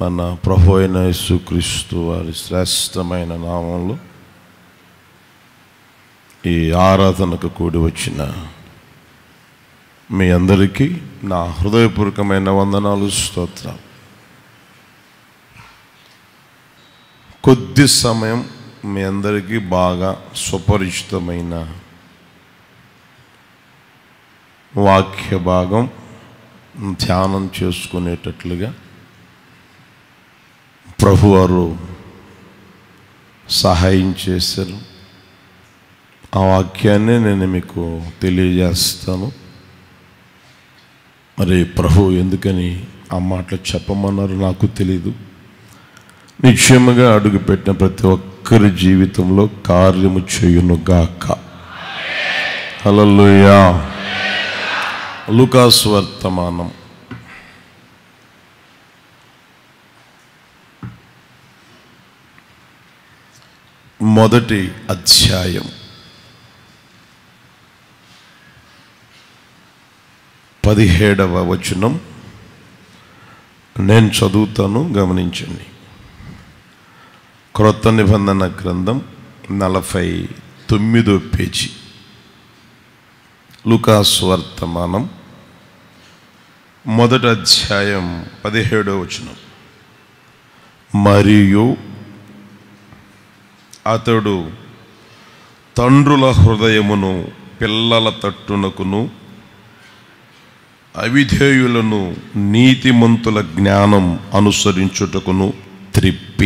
మన ప్రభు అయిన యేసుక్రీస్తు వారి శ్రేష్టమైన నామంలో ఈ ఆరాధనకు కూడి వచ్చిన మీ అందరికీ నా హృదయపూర్వకమైన వందనాలు స్తోత్రాలు కొద్ది సమయం మీ అందరికీ బాగా సుపరిచితమైన వాక్య భాగం ధ్యానం చేసుకునేటట్లుగా ప్రభువారు సహాయం చేశారు ఆ వాక్యాన్ని నేను మీకు తెలియజేస్తాను మరి ప్రభు ఎందుకని ఆ మాటలు చెప్పమన్నారు నాకు తెలీదు నిశ్చయముగా అడుగుపెట్టిన ప్రతి ఒక్కరి జీవితంలో కార్యము చేయును గాక హల్లెలూయా లూకాస్ వర్తమానం మొదటి అధ్యాయం పదిహేడవ వచనం నేను చదువుతాను గమనించండి క్రొత్త నిబంధన గ్రంథం నలభై తొమ్మిదో పేజీ లుకాస్ వర్తమానం మొదటి అధ్యాయం పదిహేడో వచనం మరియు అతడు తండ్రుల హృదయమును పిల్లల తట్టునకును అవిధేయులను నీతిమంతుల జ్ఞానం అనుసరించుటకును త్రిప్పి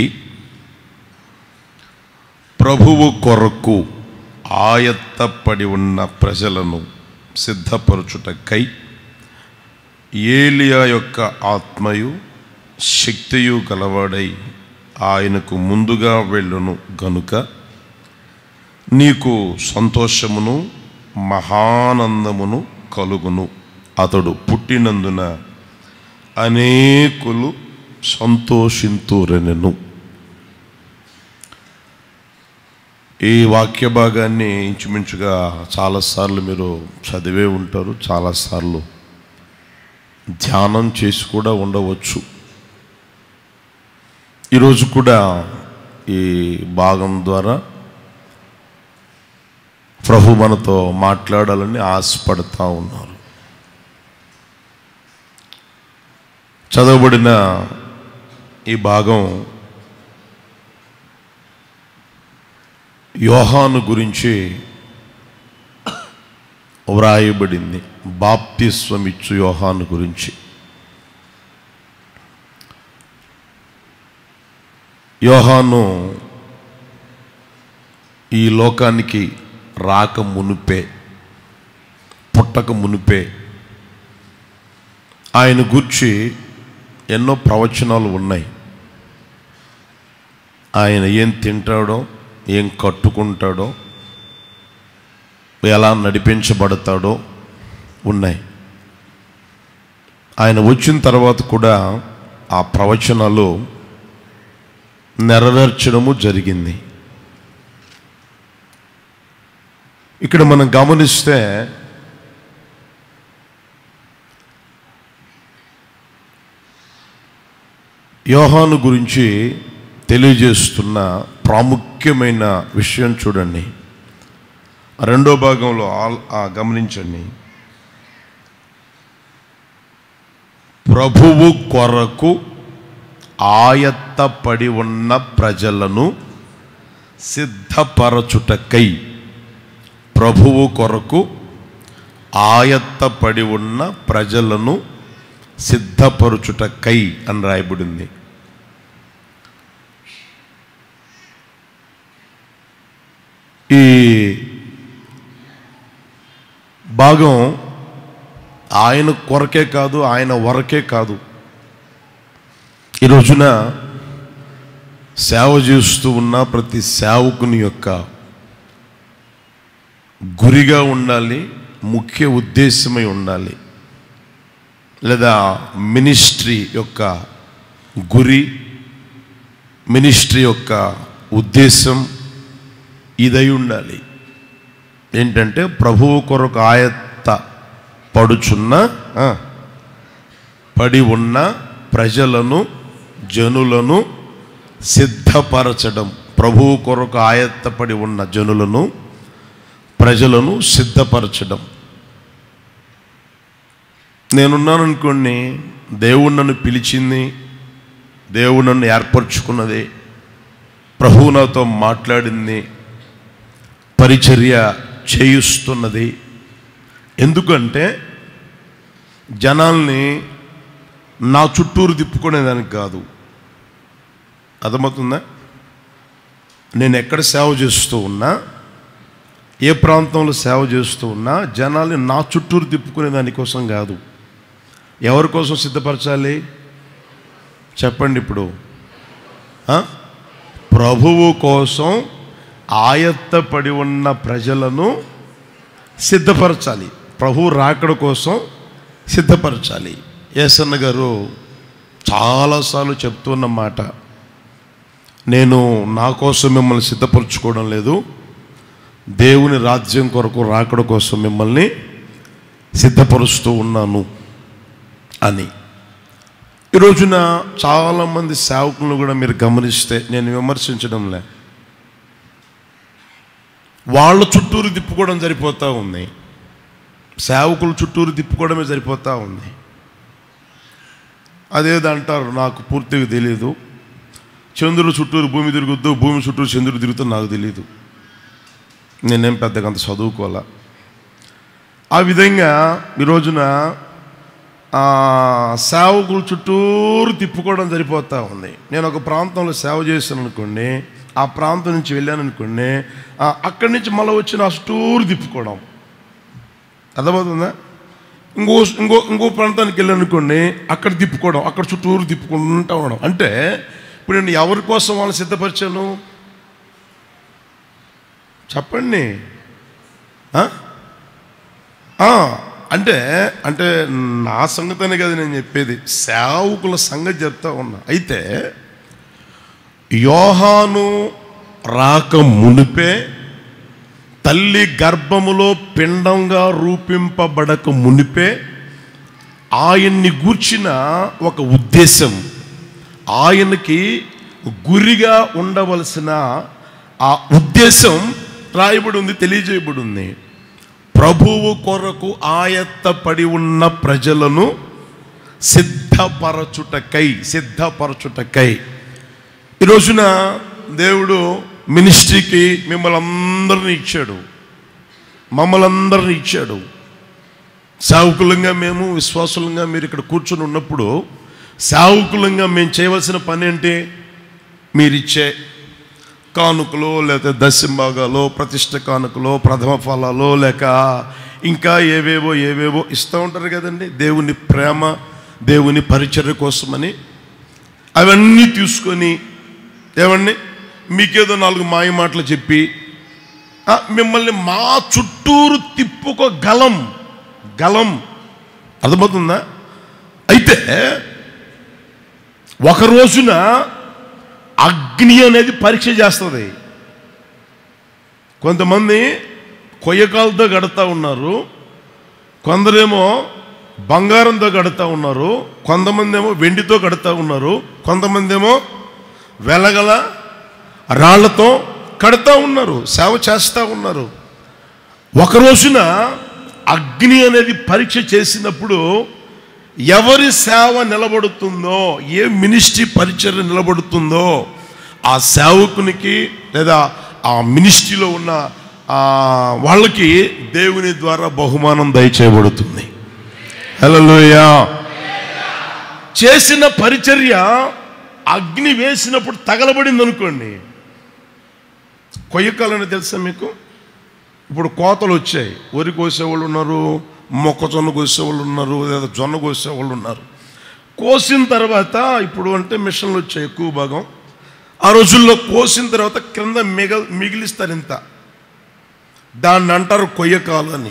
ప్రభువు కొరకు ఆయత్తపడి ఉన్న ప్రజలను సిద్ధపరచుటకై ఏలియా యొక్క ఆత్మయు శక్తియు గలవాడై ఆయనకు ముందుగా వెళ్ళును గనుక నీకు సంతోషమును మహానందమును కలుగును అతడు పుట్టినందున అనేకులు సంతోషింతురెనెను ఈ వాక్య భాగాన్ని ఇంచుమించుగా చాలాసార్లు మీరు చదివే ఉంటారు చాలాసార్లు ధ్యానం చేసి కూడా ఉండవచ్చు ఈరోజు కూడా ఈ భాగం ద్వారా ప్రభు మనతో మాట్లాడాలని ఆశపడతా ఉన్నారు చదవబడిన ఈ భాగం యోహాను గురించి వ్రాయబడింది బాప్తిస్వమిచ్చు యోహాను గురించి యోహాను ఈ లోకానికి రాక మునుపే పుట్టక మునుపే ఆయన గురించి ఎన్నో ప్రవచనాలు ఉన్నాయి ఆయన ఏం తింటాడో ఏం కట్టుకుంటాడో ఎలా నడిపించబడతాడో ఉన్నాయి ఆయన వచ్చిన తర్వాత కూడా ఆ ప్రవచనాలు నెరవేర్చడము జరిగింది ఇక్కడ మనం గమనిస్తే యోహాను గురించి తెలియజేస్తున్న ప్రాముఖ్యమైన విషయం చూడండి రెండో భాగంలో ఆల్- ఆ గమనించండి ప్రభువు కొరకు ఆయత్తపడి ఉన్న ప్రజలను సిద్ధపరచుటకై ప్రభువు కొరకు ఆయత్తపడి ఉన్న ప్రజలను సిద్ధపరచుటకై అని రాయబడింది ఈ భాగం ఆయన కొరకే కాదు ఆయన వరకే కాదు ఈ రోజున సేవ చేస్తూ ఉన్న ప్రతి సేవకుని యొక్క గురిగా ఉండాలి ముఖ్య ఉద్దేశమై ఉండాలి లేదా మినిస్ట్రీ యొక్క గురి మినిస్ట్రీ యొక్క ఉద్దేశం ఇదై ఉండాలి ఏంటంటే ప్రభువు కొరకు ఆయత్త పడుచున్న ఆ, పడి ఉన్న ప్రజలను జనులను సిద్ధపరచడం ప్రభువు కొరకు ఆయత్తపడి ఉన్న జనులను ప్రజలను సిద్ధపరచడం నేనున్నాను అనుకోండి దేవుడు నన్ను పిలిచింది దేవుడు నన్ను ఏర్పరచుకున్నది ప్రభువు నాతో మాట్లాడింది పరిచర్య చేయిస్తున్నది ఎందుకంటే జనాల్ని నా చుట్టూరు తిప్పుకునేదానికి కాదు అర్థమవుతుందా నేను ఎక్కడ సేవ చేస్తూ ఉన్నా ఏ ప్రాంతంలో సేవ చేస్తూ ఉన్నా జనాల్ని నా చుట్టూరు తిప్పుకునే దానికోసం కాదు ఎవరి కోసం సిద్ధపరచాలి చెప్పండి ఇప్పుడు ఆ? ప్రభువు కోసం ఆయత్తపడి ఉన్న ప్రజలను సిద్ధపరచాలి ప్రభు రాకడ కోసం సిద్ధపరచాలి ఏసన్న గారు చాలాసార్లు చెప్తున్న మాట నేను నా కోసం మిమ్మల్ని సిద్ధపరచుకోవడం లేదు దేవుని రాజ్యం కొరకు రాకడ కోసం మిమ్మల్ని సిద్ధపరుస్తూ ఉన్నాను అని ఈ రోజున చాలామంది సేవకులను కూడా మీరు గమనిస్తే నేను విమర్శించడంలే వాళ్ళ చుట్టూరు తిప్పుకోవడం సరిపోతూ ఉంది సేవకుల చుట్టూరు తిప్పుకోవడమే సరిపోతూ ఉంది అదేదో అంటారు నాకు పూర్తిగా తెలియదు చంద్రుడు చుట్టూరు భూమి తిరుగుద్దు భూమి చుట్టూరు చంద్రుడు తిరుగుతుందో నాకు తెలియదు నేనేం పెద్దగా అంత చదువుకోవాలా ఆ విధంగా ఈ రోజున ఆ, సేవకులు చుట్టూరు తిప్పుకోవడం సరిపోతూ ఉంది నేను ఒక ప్రాంతంలో సేవ చేశాను అనుకోండి ఆ ప్రాంతం నుంచి వెళ్ళాను అనుకోండి ఆ, అక్కడి నుంచి మళ్ళీ వచ్చిన ఆ చుట్టూరు తిప్పుకోవడం అర్థమవుతుందా ఇంకో ఇంకో ఇంకో ప్రాంతానికి వెళ్ళాను అనుకోండి అక్కడ తిప్పుకోవడం అక్కడ చుట్టూరు తిప్పుకుంటూ ఉండడం అంటే ఇప్పుడు నేను ఎవరి కోసం వాళ్ళని సిద్ధపరిచాను చెప్పండి ఆ? ఆ, అంటే అంటే నా సంగతనే కదా నేను చెప్పేది సేవకుల సంగతి చెప్తా ఉన్నా అయితే యోహాను రాక మునిపే తల్లి గర్భములో పిండంగా రూపింపబడక మునిపే ఆయన్ని గూర్చిన ఒక ఉద్దేశం ఆయనకి గురిగా ఉండవలసిన ఆ ఉద్దేశం రాయబడి ఉంది తెలియజేయబడి ఉంది ప్రభువు కొరకు ఆయత్తపడి ఉన్న ప్రజలను సిద్ధపరచుటకై సిద్ధపరచుటకై ఈ రోజున దేవుడు మినిస్ట్రీకి మిమ్మల్ని అందరిని ఇచ్చాడు మమ్మల్ని అందరిని ఇచ్చాడు సేవకులంగా మేము విశ్వాసులంగా మీరు ఇక్కడ కూర్చొని ఉన్నప్పుడు సేవకులంగా మేము చేయవలసిన పని ఏంటి మీరిచ్చే కానుకలు లేకపోతే దశంభాగాలు ప్రతిష్ట కానుకలు ప్రథమ ఫలాలు లేక ఇంకా ఏవేవో ఏవేవో ఇస్తూ ఉంటారు కదండి దేవుని ప్రేమ దేవుని పరిచర్య కోసమని అవన్నీ తీసుకొని ఏమండి మీకేదో నాలుగు మాయ మాటలు చెప్పి ఆ, మిమ్మల్ని మా చుట్టూరు తిప్పుకో గలం గలం అర్థమవుతుందా అయితే ఒక రోజున అగ్ని అనేది పరీక్ష చేస్తుంది కొంతమంది కొయ్యకాలతో గడుతూ ఉన్నారు కొందరేమో బంగారంతో గడుతూ ఉన్నారు కొంతమంది ఏమో వెండితో గడుతూ ఉన్నారు కొంతమంది ఏమో వెలగల రాళ్లతో కడతా ఉన్నారు సేవ చేస్తూ ఉన్నారు ఒక రోజున అగ్ని అనేది పరీక్ష చేసినప్పుడు ఎవరి సేవ నిలబడుతుందో ఏ మినిస్ట్రీ పరిచర్య నిలబడుతుందో ఆ సేవకునికి లేదా ఆ మినిస్ట్రీలో ఉన్న ఆ వాళ్ళకి దేవుని ద్వారా బహుమానం దయచేయబడుతుంది హలోయా చేసిన పరిచర్య అగ్ని వేసినప్పుడు తగలబడింది అనుకోండి కొయ్యకాలని తెలుసా మీకు ఇప్పుడు కోతలు వచ్చాయి వరి కోసేవాళ్ళు ఉన్నారు మొక్కజొన్న కోసేవాళ్ళు ఉన్నారు లేదా జొన్న కోసేవాళ్ళు ఉన్నారు కోసిన తర్వాత ఇప్పుడు అంటే మిషన్లు వచ్చాయి ఎక్కువ భాగం ఆ రోజుల్లో కోసిన తర్వాత క్రింద మిగ మిగిలిస్తారు ఇంత దాన్ని అంటారు కొయ్యకాలు అని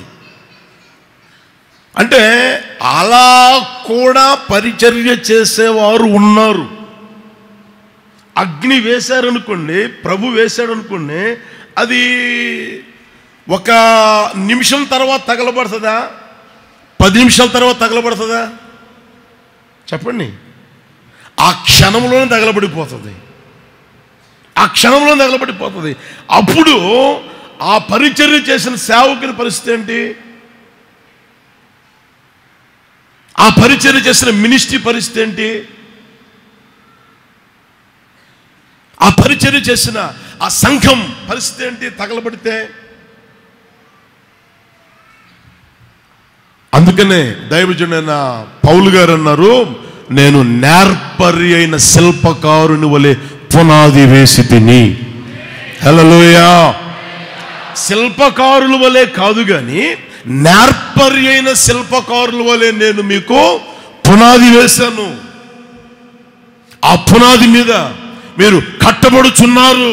అంటే అలా కూడా పరిచర్య చేసేవారు ఉన్నారు అగ్ని వేశారనుకోండి ప్రభు వేశాడనుకోండి అది ఒక నిమిషం తర్వాత తగలబడుతుందా పది నిమిషాల తర్వాత తగలబడుతుందా చెప్పండి ఆ క్షణంలోనే తగలబడిపోతుంది ఆ క్షణంలో తగలబడిపోతుంది అప్పుడు ఆ పరిచర్య చేసిన సేవకుని పరిస్థితి ఏంటి ఆ పరిచర్య చేసిన మినిస్ట్రీ పరిస్థితి ఏంటి ఆ పరిచర్య చేసిన ఆ సంఘం పరిస్థితి ఏంటి తగలబడితే అందుకనే దైవజనుడైన పౌలు గారు అన్నారు నేను నేర్పరి అయిన శిల్పకారుని వలె పునాది వేసి తిని హలోయా శిల్పకారుల వలె కాదు గాని నేర్పరి అయిన శిల్పకారుల వలె నేను మీకు పునాది వేశాను ఆ పునాది మీద మీరు కట్టబడుచున్నారు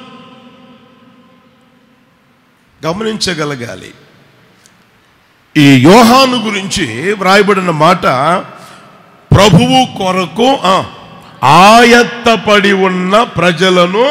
గమనించగలగాలి ఈ యోహాను గురించి వ్రాయబడిన మాట ప్రభువు కొరకు ఆ, ఆయత్తపడి ఉన్న ప్రజలను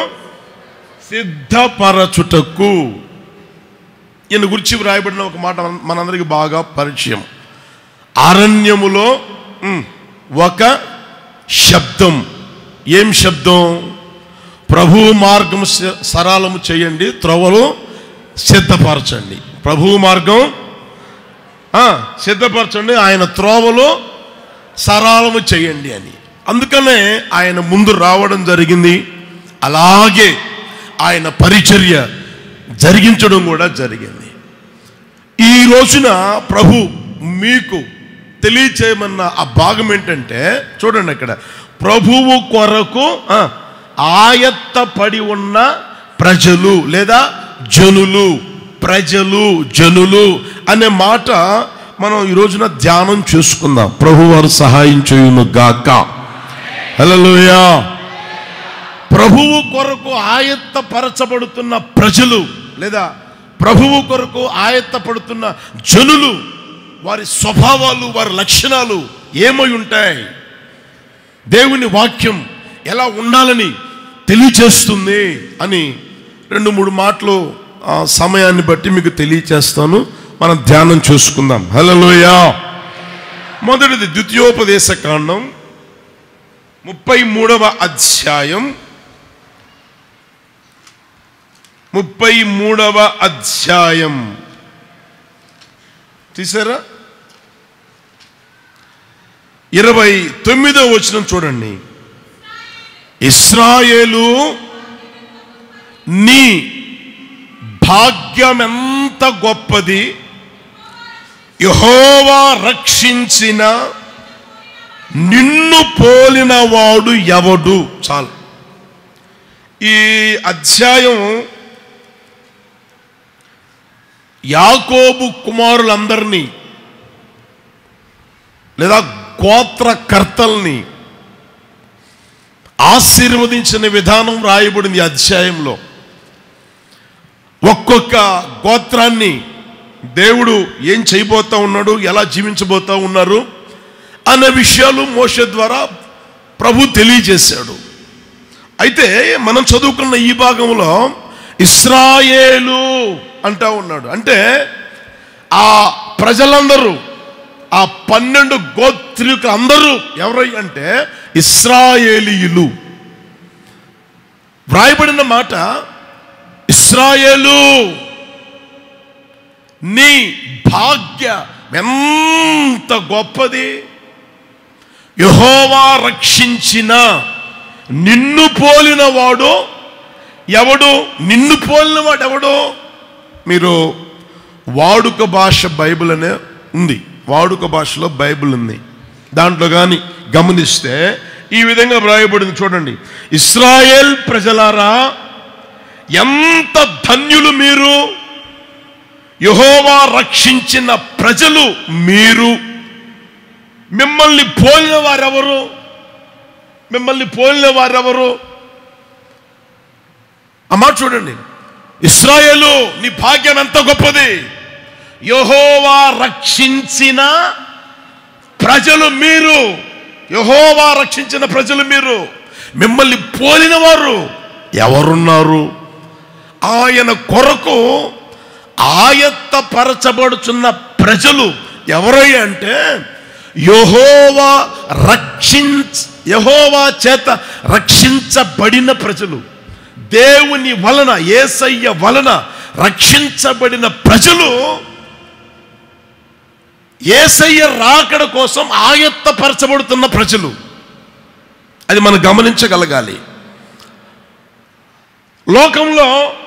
సిద్ధపరచుటకు ఈయన గురించి వ్రాయబడిన ఒక మాట మన- మనందరికీ బాగా పరిచయం అరణ్యములో ఉమ్, ఒక శబ్దం ఏం శబ్దం ప్రభువు మార్గం స- సరళము చేయండి త్రవలు సిద్ధపరచండి ప్రభువు మార్గం ఆ, సిద్ధపరచండి ఆయన త్రోవలో సరళము చేయండి అని అందుకనే ఆయన ముందు రావడం జరిగింది అలాగే ఆయన పరిచర్య జరిగించడం కూడా జరిగింది ఈ రోజున ప్రభు మీకు తెలియచేయమన్న ఆ భాగం ఏంటంటే చూడండి ఇక్కడ ప్రభువు కొరకు ఆ, ఆయత్తపడి ఉన్న ప్రజలు లేదా జనులు ప్రజలు జనులు అనే మాట మనం ఈ రోజున ధ్యానం చేసుకుందాం ప్రభు వారు సహాయం చేయును గాక హల్లెలూయా ప్రభువు కొరకు ఆయత్తపరచబడుతున్న ప్రజలు లేదా ప్రభువు కొరకు ఆయత్తపడుతున్న జనులు వారి స్వభావాలు వారి లక్షణాలు ఏమై ఉంటాయి దేవుని వాక్యం ఎలా ఉండాలని తెలియచేస్తుంది అని రెండు మూడు మాటలు ఆ సమయాన్ని బట్టి మీకు తెలియచేస్తాను మనం ధ్యానం చేసుకుందాం హలోయా మొదటిది ద్వితీయోపదేశ కాండం ముప్పై మూడవ అధ్యాయం ముప్పై మూడవ అధ్యాయం తీసారా ఇరవై తొమ్మిదవ వచనం చూడండి ఇస్రాయేలు నీ భాగ్యం ఎంత గొప్పది యహోవా రక్షించిన నిన్ను పోలిన వాడు ఎవడు చాలు ఈ అధ్యాయం యాకోబు కుమారులందరినీ లేదా గోత్రకర్తల్ని ఆశీర్వదించిన విధానం రాయబడింది ఈ అధ్యాయంలో ఒక్కొక్క గోత్రాన్ని దేవుడు ఏం చేయబోతా ఉన్నాడు ఎలా జీవించబోతా ఉన్నారు అనే విషయాలు మోష ద్వారా ప్రభు తెలియజేశాడు అయితే మనం చదువుకున్న ఈ భాగంలో ఇస్రాయేలు అంటా ఉన్నాడు అంటే ఆ ప్రజలందరూ ఆ పన్నెండు గోత్రికులు అందరూ ఎవరై అంటే ఇస్రాయేలీయులు వ్రాయబడిన మాట ఇస్రాయేలు నీ భాగ్య ఎంత గొప్పది యహోవా రక్షించిన నిన్ను పోలిన వాడు ఎవడు నిన్ను పోలిన వాడు ఎవడు మీరు వాడుక భాష బైబిల్ అనే ఉంది వాడుక భాషలో బైబిల్ ఉంది దాంట్లో కానీ గమనిస్తే ఈ విధంగా వ్రాయబడింది చూడండి ఇస్రాయేల్ ప్రజలారా ఎంత ధన్యులు మీరు యహోవా రక్షించిన ప్రజలు మీరు మిమ్మల్ని పోలిన వారెవరు మిమ్మల్ని పోలిన వారెవరు ఆ మాట చూడండి ఇస్రాయేలు నీ భాగ్యం ఎంత గొప్పది యహోవా రక్షించిన ప్రజలు మీరు యహోవా రక్షించిన ప్రజలు మీరు మిమ్మల్ని పోలిన వారు ఎవరున్నారు ఆయన కొరకు ఆయత్తపరచబడుచున్న ప్రజలు ఎవరై అంటే యహోవా రక్షించ యహోవా చేత రక్షించబడిన ప్రజలు దేవుని వలన ఏసయ్య వలన రక్షించబడిన ప్రజలు ఏసయ్య రాకడ కోసం ఆయత్తపరచబడుతున్న ప్రజలు అది మనం గమనించగలగాలి లోకంలో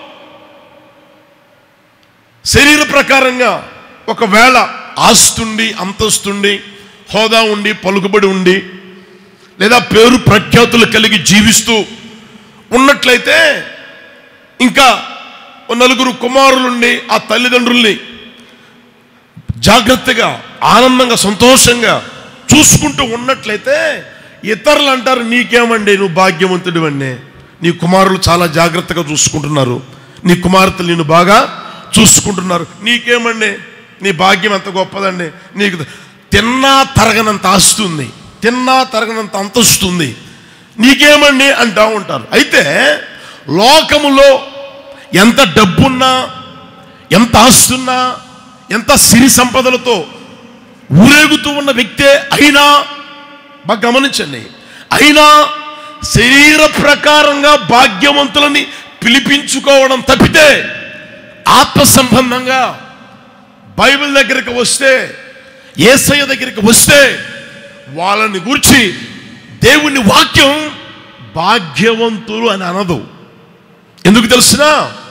శరీర ప్రకారంగా ఒకవేళ ఆస్తుండి అంతస్తుండి హోదా ఉండి పలుకుబడి ఉండి లేదా పేరు ప్రఖ్యాతులు కలిగి జీవిస్తూ ఉన్నట్లయితే ఇంకా ఓ నలుగురు కుమారులుండి ఆ తల్లిదండ్రుల్ని జాగ్రత్తగా ఆనందంగా సంతోషంగా చూసుకుంటూ ఉన్నట్లయితే ఇతరులు అంటారు నీకేమండి నువ్వు భాగ్యవంతుడు అండి నీ కుమారులు చాలా జాగ్రత్తగా చూసుకుంటున్నారు నీ కుమార్తెలు నిన్ను బాగా చూసుకుంటున్నారు నీకేమండి నీ భాగ్యం ఎంత గొప్పదండి నీకు తిన్నా తరగనంత ఆస్తుంది తిన్నా తరగనంత అంతస్తుంది నీకేమండి అంటా ఉంటారు అయితే లోకములో ఎంత డబ్బున్నా ఎంత ఆస్తున్నా ఎంత సిరి సంపదలతో ఊరేగుతూ ఉన్న వ్యక్తే అయినా బాగా గమనించండి అయినా శరీర ప్రకారంగా భాగ్యవంతులని పిలిపించుకోవడం తప్పితే ఆత్మ సంబంధంగా బైబిల్ దగ్గరికి వస్తే ఏసయ్య దగ్గరికి వస్తే వాళ్ళని గురించి దేవుని వాక్యం భాగ్యవంతులు అని అనదు ఎందుకు తెలుసునా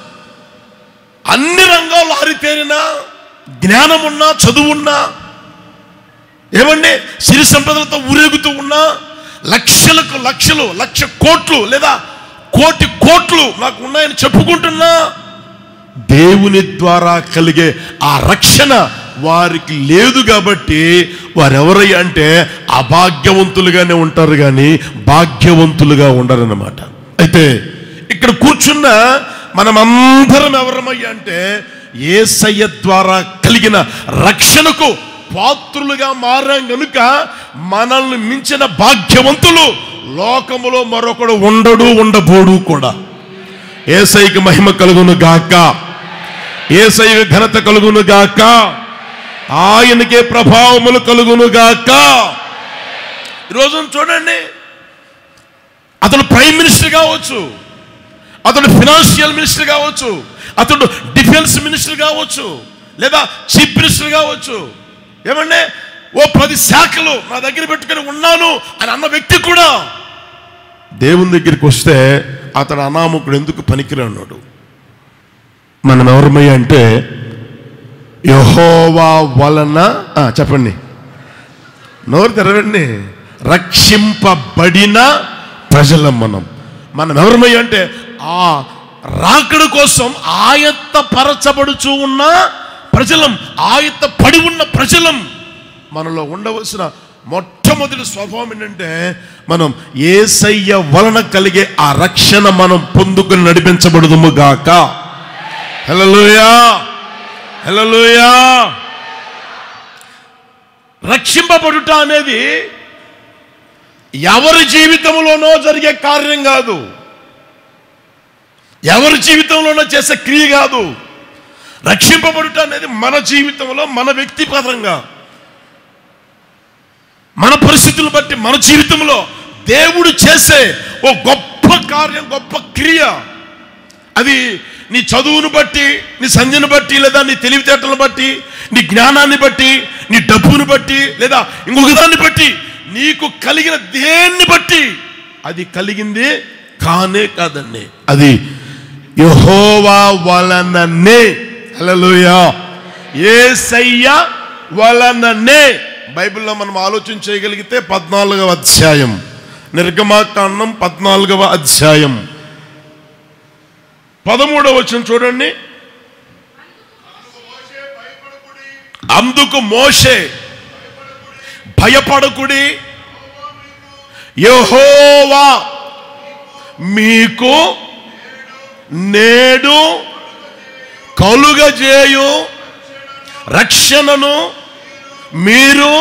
అన్ని రంగాల్లో హరితేరినా జ్ఞానమున్నా చదువున్నా ఏమండి సిరి సంపదలతో ఊరేగుతూ ఉన్నా లక్షలకు లక్షలు లక్ష కోట్లు లేదా కోటి కోట్లు నాకు ఉన్నాయని చెప్పుకుంటున్నా దేవుని ద్వారా కలిగే ఆ రక్షణ వారికి లేదు కాబట్టి వారెవరయ్యా అంటే అభాగ్యవంతులుగానే ఉంటారు కానీ భాగ్యవంతులుగా ఉండరన్నమాట అయితే ఇక్కడ కూర్చున్న మనమందరం ఎవరమయ్యా అంటే ఏసయ్య ద్వారా కలిగిన రక్షణకు పాత్రులుగా మారాం గనుక మనల్ని మించిన భాగ్యవంతులు లోకములో మరొకడు ఉండడు ఉండబోడు కూడా ఏసైకి మహిమ కలుగును గాక ఏసైకి ఘనత కలుగును గాక ఆయనకే ప్రభావములు కలుగును గాక ఈరోజు చూడండి అతడు ప్రైమ్ మినిస్టర్ కావచ్చు అతడు ఫినాన్షియల్ మినిస్టర్ కావచ్చు అతడు డిఫెన్స్ మినిస్టర్ కావచ్చు లేదా చీఫ్ మినిస్టర్ కావచ్చు ఏమండి ఓ పది శాఖలు నా దగ్గర పెట్టుకొని ఉన్నాను అని అన్న వ్యక్తి కూడా దేవుని దగ్గరికి వస్తే అతడు అనామకుడు ఎందుకు పనికిరాడు మనం ఎవరమయ్యా అంటే యహోవా వలన ఆ, చెప్పండి నోరు తెరవండి రక్షింపబడిన ప్రజలం మనం మనం ఎవరమయ్యా అంటే ఆ రాకడ కోసం ఆయత్తపరచబడుచు ఉన్న ప్రజలం ఆయత్త పడి ఉన్న ప్రజలం మనలో ఉండవలసిన మొట్టమొదటి స్వభావం ఏంటంటే మనం ఏసయ్య వలన కలిగే ఆ రక్షణ మనం పొందుకుని నడిపించబడుదుము గాక హల్లెలూయా హల్లెలూయా రక్షింపబడుట అనేది ఎవరి జీవితంలోనో జరిగే కార్యం కాదు ఎవరి జీవితంలోనో చేసే క్రియ కాదు రక్షింపబడుట అనేది మన జీవితంలో మన వ్యక్తిగతంగా మన పరిస్థితులు బట్టి మన జీవితంలో దేవుడు చేసే ఓ గొప్ప కార్యం గొప్ప క్రియ అది నీ చదువును బట్టి నీ సంధ్యను బట్టి లేదా నీ తెలివితేటలను బట్టి నీ జ్ఞానాన్ని బట్టి నీ డబ్బును బట్టి లేదా ఇంకొక దాన్ని బట్టి నీకు కలిగిన దేన్ని బట్టి అది కలిగింది కానే కాదండి అది యహోవా వలననే హల్లెలూయా ఏసయ్య వలననే బైబిల్లో మనం ఆలోచన చేయగలిగితే పద్నాలుగవ అధ్యాయం నిర్గమాకాండం పద్నాలుగవ అధ్యాయం పదమూడవ వచ్చిన చూడండి అందుకు మోషే భయపడకుడి యహోవా మీకు నేడు కలుగజేయు రక్షణను మీరు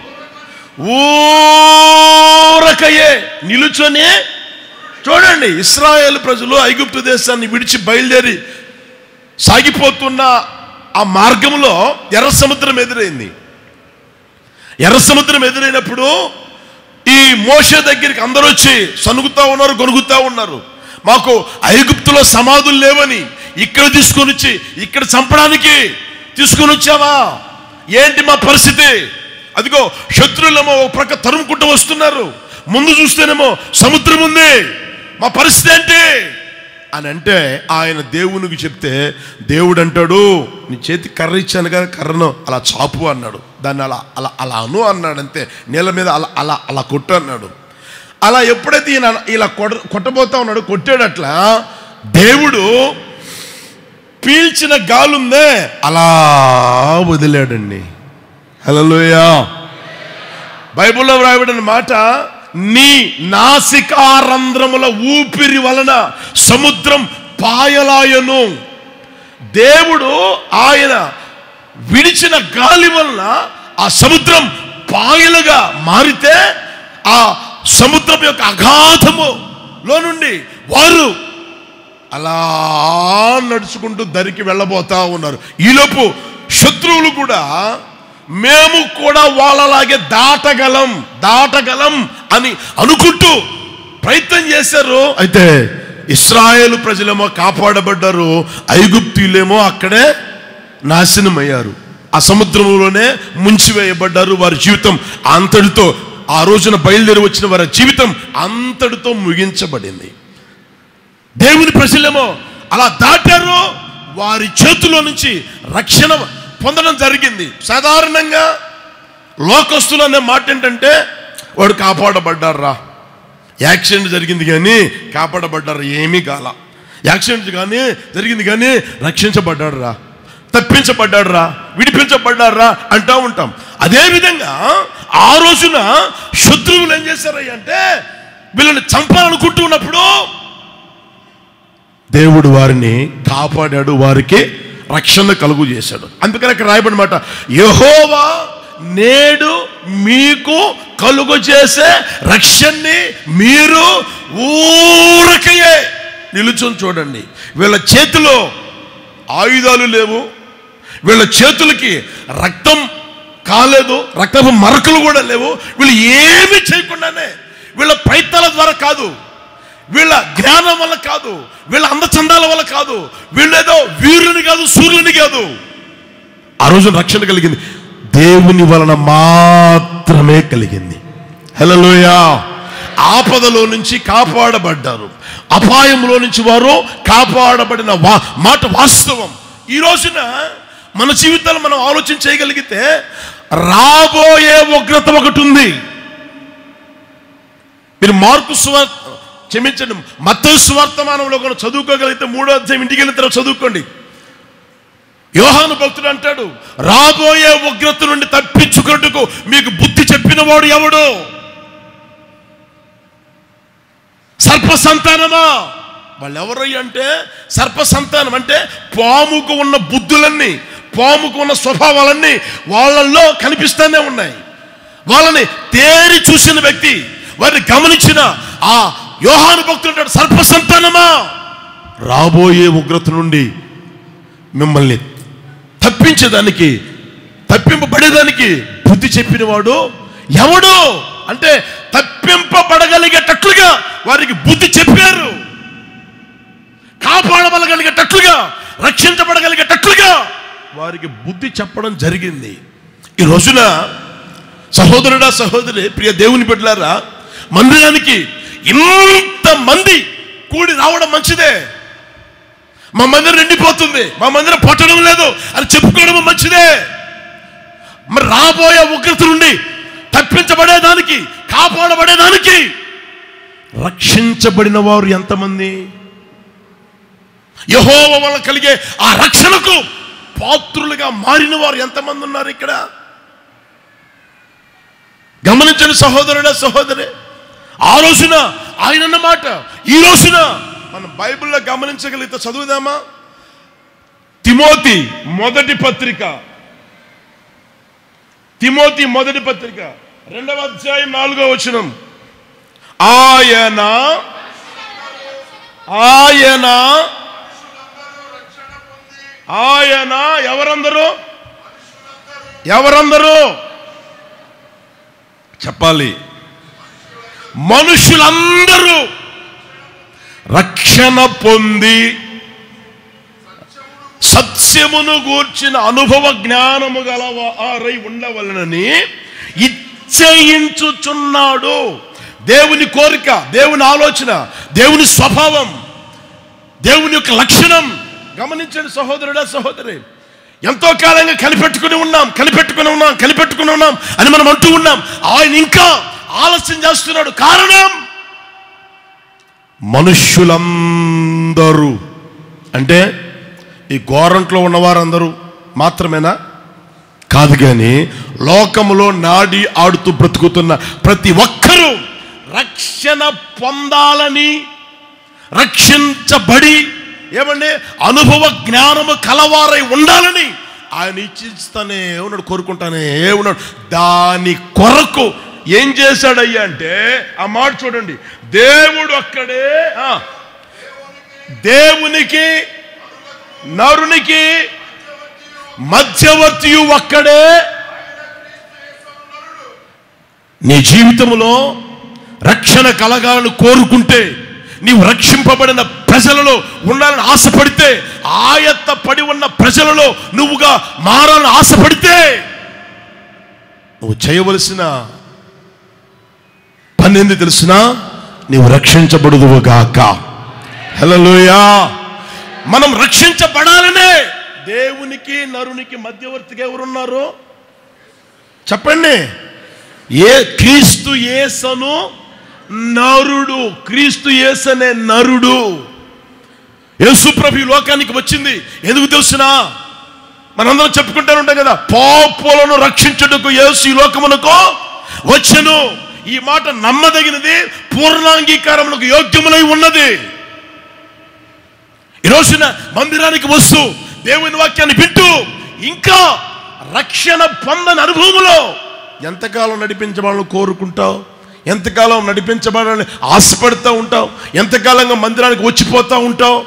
ఊరకయే నిలుచొని చూడండి ఇస్రాయేల్ ప్రజలు ఐగుప్తు దేశాన్ని విడిచి బయలుదేరి సాగిపోతున్న ఆ మార్గంలో ఎర్ర సముద్రం ఎదురైంది ఎర్ర సముద్రం ఎదురైనప్పుడు ఈ మోషే దగ్గరికి అందరూ వచ్చి సనుగుతా ఉన్నారు గొనుగుతా ఉన్నారు మాకు ఐగుప్తులో సమాధులు లేవని ఇక్కడ తీసుకొని వచ్చి ఇక్కడ చంపడానికి తీసుకొని వచ్చావా ఏంటి మా పరిస్థితి అదిగో శత్రువులేమో ఒక ప్రక్క తరుముకుంటూ వస్తున్నారు ముందు చూస్తేనేమో సముద్రం ఉంది మా పరిస్థితి ఏంటి అని అంటే ఆయన దేవునికి చెప్తే దేవుడు అంటాడు నీ చేతి కర్ర ఇచ్చాను కదా కర్రను అలా చాపు అన్నాడు దాన్ని అలా అలా అలా అను అన్నాడు అంతే నీళ్ళ మీద అలా అలా అలా కొట్టు అన్నాడు అలా ఎప్పుడైతే ఈయన ఇలా కొడ కొట్టబోతా ఉన్నాడు కొట్టాడు అట్లా దేవుడు పీల్చిన గాలుందే అలా వదిలాడండి హలోయా బైబిల్లో వ్రాయబడిన మాట నీ నాసికారంధ్రముల ఊపిరి వలన సముద్రం పాయలాయను దేవుడు ఆయన విడిచిన గాలి వలన ఆ సముద్రం పాయలుగా మారితే ఆ సముద్రం యొక్క అగాధము లో నుండి వారు అలా నడుచుకుంటూ దరికి వెళ్ళబోతా ఉన్నారు ఈలోపు శత్రువులు కూడా మేము కూడా వాళ్ళలాగే దాటగలం దాటగలం అని అనుకుంటూ ప్రయత్నం చేశారు అయితే ఇస్రాయేల్ ప్రజలేమో కాపాడబడ్డారు ఐగుప్తీయులేమో అక్కడే నాశనమయ్యారు ఆ సముద్రంలోనే ముంచివేయబడ్డారు వారి జీవితం అంతటితో ఆ రోజున బయలుదేరి వచ్చిన వారి జీవితం అంతటితో ముగించబడింది దేవుని ప్రజలేమో అలా దాటారు వారి చేతిలో నుంచి రక్షణ పొందడం జరిగింది సాధారణంగా లోకస్తులు అనే మాట ఏంటంటే వాడు కాపాడబడ్డారా యాక్సిడెంట్ జరిగింది కానీ కాపాడబడ్డారు ఏమీ కాల యాక్సిడెంట్ కానీ జరిగింది కానీ రక్షించబడ్డాడు రా తప్పించబడ్డాడు రా విడిపించబడ్డాడు రా అంటూ ఉంటాం అదేవిధంగా ఆ రోజున శత్రువులు ఏం చేశారయ్య అంటే వీళ్ళని చంపాలనుకుంటూ ఉన్నప్పుడు దేవుడు వారిని కాపాడాడు వారికి రక్షణ కలుగు చేశాడు అందుకని అక్కడ రాయబడిన మాట యహోవా నేడు మీకు కలుగు చేసే రక్షణని మీరు ఊరకయే నిలుచుని చూడండి వీళ్ళ చేతిలో ఆయుధాలు లేవు వీళ్ళ చేతులకి రక్తం కాలేదు రక్తపు మరకలు కూడా లేవు వీళ్ళు ఏమీ చేయకుండానే వీళ్ళ ప్రయత్నాల ద్వారా కాదు వీళ్ళ జ్ఞానం వల్ల కాదు వీళ్ళ అందచందాల వల్ల కాదు వీళ్ళేదో వీరుని కాదు సూర్యుని కాదు ఆ రోజు రక్షణ కలిగింది దేవుని వలన మాత్రమే కలిగింది హలోయ ఆపదలో నుంచి కాపాడబడ్డారు అపాయంలో నుంచి వారు కాపాడబడిన వా మాట వాస్తవం ఈ రోజున మన జీవితాలు మనం ఆలోచన చేయగలిగితే రాబోయే ఉగ్రత ఒకటి ఉంది మీరు మార్కు స్వార్ క్షమించండి మత స్వార్థమానంలో కూడా చదువుకోగలిగితే మూడో అధ్యాయం ఇంటికి వెళ్ళిన తర్వాత చదువుకోండి యోహాను భక్తుడు అంటాడు రాబోయే ఉగ్రత నుండి తప్పించుకున్నట్టుకు మీకు బుద్ధి చెప్పిన వాడు ఎవడు సర్ప సంతానమా వాళ్ళు ఎవరయ్య అంటే సర్ప సంతానం అంటే పాముకు ఉన్న బుద్ధులన్నీ పాముకు ఉన్న స్వభావాలన్నీ వాళ్ళల్లో కనిపిస్తూనే ఉన్నాయి వాళ్ళని తేరి చూసిన వ్యక్తి వారిని గమనించిన ఆ యోహాను భక్తుడు అంటాడు సర్ప సంతానమా రాబోయే ఉగ్రత నుండి మిమ్మల్ని తప్పించేదానికి తప్పింపబడేదానికి బుద్ధి చెప్పినవాడు ఎవడు అంటే తప్పింపబడగలిగేటట్లుగా వారికి బుద్ధి చెప్పారు కాపాడబడగలిగేటట్లుగా రక్షించబడగలిగేటట్లుగా వారికి బుద్ధి చెప్పడం జరిగింది ఈ రోజున సహోదరుడా సహోదరి ప్రియ దేవుని బిడ్డలారా మందిరానికి ఇంత మంది కూడి రావడం మంచిదే మా మందిరం నిండిపోతుంది మా మందిరం పట్టడం లేదు అని చెప్పుకోవడం మంచిదే మరి రాబోయే ఉగ్రత నుండి తప్పించబడేదానికి కాపాడబడేదానికి రక్షించబడిన వారు ఎంతమంది యహోవ వల్ల కలిగే ఆ రక్షణకు పాత్రులుగా మారిన వారు ఎంతమంది ఉన్నారు ఇక్కడ గమనించండి సహోదరుడా సహోదరి ఆ రోజున ఆయన అన్నమాట ఈ రోజున మనం బైబిల్లో గమనించగలిగితే చదువుదామా తిమోతి మొదటి పత్రిక తిమోతి మొదటి పత్రిక రెండవ అధ్యాయం నాలుగో వచనం ఆయన ఆయన ఆయన ఎవరందరూ ఎవరందరూ చెప్పాలి మనుషులందరూ రక్షణ పొంది సత్యమును గూర్చిన అనుభవ జ్ఞానము గల వారై ఉండవలనని ఇచ్చయించుచున్నాడు దేవుని కోరిక దేవుని ఆలోచన దేవుని స్వభావం దేవుని యొక్క లక్షణం గమనించండి సహోదరుడా సహోదరి ఎంతో కాలంగా కనిపెట్టుకుని ఉన్నాం కనిపెట్టుకుని ఉన్నాం కనిపెట్టుకుని ఉన్నాం అని మనం అంటూ ఉన్నాం ఆయన ఇంకా ఆలస్యం చేస్తున్నాడు కారణం మనుష్యులందరూ అంటే ఈ గోరంట్లో ఉన్నవారందరూ మాత్రమేనా కాదు కానీ లోకములో నాడి ఆడుతూ బ్రతుకుతున్న ప్రతి ఒక్కరూ రక్షణ పొందాలని రక్షించబడి ఏమండి అనుభవ జ్ఞానము కలవారై ఉండాలని ఆయన ఇచ్చిస్తానే ఉన్నాడు కోరుకుంటానే ఉన్నాడు దాని కొరకు ఏం చేశాడయ్యా అంటే ఆ మాట చూడండి దేవుడు అక్కడే ఆ, దేవునికి నరునికి మధ్యవర్తియు ఒక్కడే నీ జీవితంలో రక్షణ కలగాలని కోరుకుంటే నీవు రక్షింపబడిన ప్రజలలో ఉండాలని ఆశపడితే ఆయత్త పడి ఉన్న ప్రజలలో నువ్వుగా మారాలని ఆశపడితే నువ్వు చేయవలసిన పని ఏంది తెలిసినా నీవు రక్షించబడుదువుగాక హలోయా మనం రక్షించబడాలనే దేవునికి నరునికి మధ్యవర్తిగా ఎవరున్నారు చెప్పండి ఏ క్రీస్తు యేసను నరుడు క్రీస్తు యేసనే నరుడు యేసుప్రభు ఈ లోకానికి వచ్చింది ఎందుకు తెలుసునా మనందరం చెప్పుకుంటూ ఉంటాం కదా పాపులను రక్షించుటకు యేసు ఈ లోకమునకు వచ్చెను ఈ మాట నమ్మదగినది పూర్ణాంగీకారములకు యోగ్యములై ఉన్నది ఈ రోజున మందిరానికి వస్తూ దేవుని వాక్యాన్ని వింటూ ఇంకా రక్షణ పొందని అనుభవములో ఎంతకాలం నడిపించబడాలని కోరుకుంటావు ఎంతకాలం నడిపించబడాలని ఆశపడుతూ ఉంటావు ఎంతకాలంగా మందిరానికి వచ్చిపోతూ ఉంటావు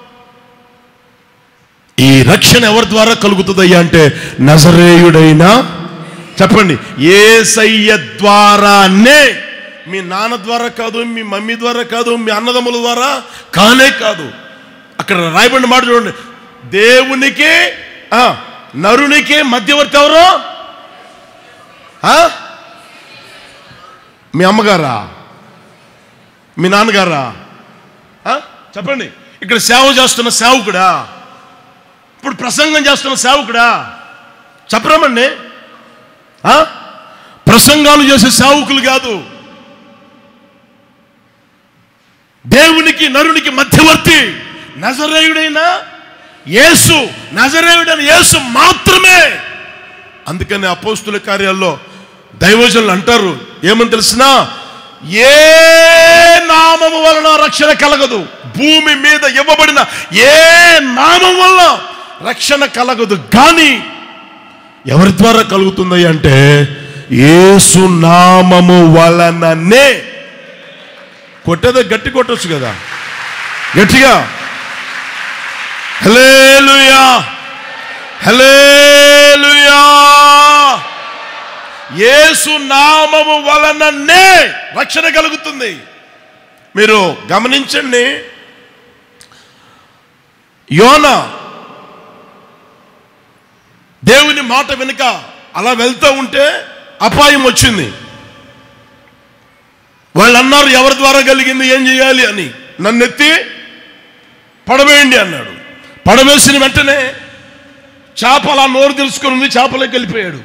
ఈ రక్షణ ఎవరి ద్వారా కలుగుతుందయ్యా అంటే నజరేయుడైనా చెప్పండి ఏసయ్య ద్వారానే మీ నాన్న ద్వారా కాదు మీ మమ్మీ ద్వారా కాదు మీ అన్నదమ్ముల ద్వారా కానే కాదు అక్కడ రాయబడిన మాట చూడండి దేవునికి ఆ, నరునికి మధ్యవర్తి ఎవరు ఆ? మీ అమ్మగారా మీ నాన్నగారా ఆ? చెప్పండి ఇక్కడ సేవ చేస్తున్న సేవకుడా ఇప్పుడు ప్రసంగం చేస్తున్న సేవకుడా చెప్పరామండి ఆ? ప్రసంగాలు చేసే సేవకులు కాదు దేవునికి నరునికి మధ్యవర్తి నజరేయుడైన యేసు నజరేయుడైన యేసు మాత్రమే అందుకని అపోస్తుల కార్యాల్లో దైవజనులు అంటారు ఏమని తెలిసినా ఏ నామము వలన రక్షణ కలగదు భూమి మీద ఇవ్వబడిన ఏ నామం వలన రక్షణ కలగదు కానీ ఎవరి ద్వారా కలుగుతుంది అంటే యేసు నామము వలననే కొట్టేదో గట్టి కొట్టొచ్చు కదా గట్టిగా హలేలుయా హలేలుయా యేసు నామము వలననే రక్షణ కలుగుతుంది మీరు గమనించండి యోన దేవుని మాట వెనుక అలా వెళ్తూ ఉంటే అపాయం వచ్చింది వాళ్ళు అన్నారు ఎవరి ద్వారా కలిగింది ఏం చేయాలి అని నన్ను ఎత్తి పడవేయండి అన్నాడు పడవేసిన వెంటనే చేప అలా నోరు తెలుసుకొని ఉంది చేపలోకి వెళ్ళిపోయాడు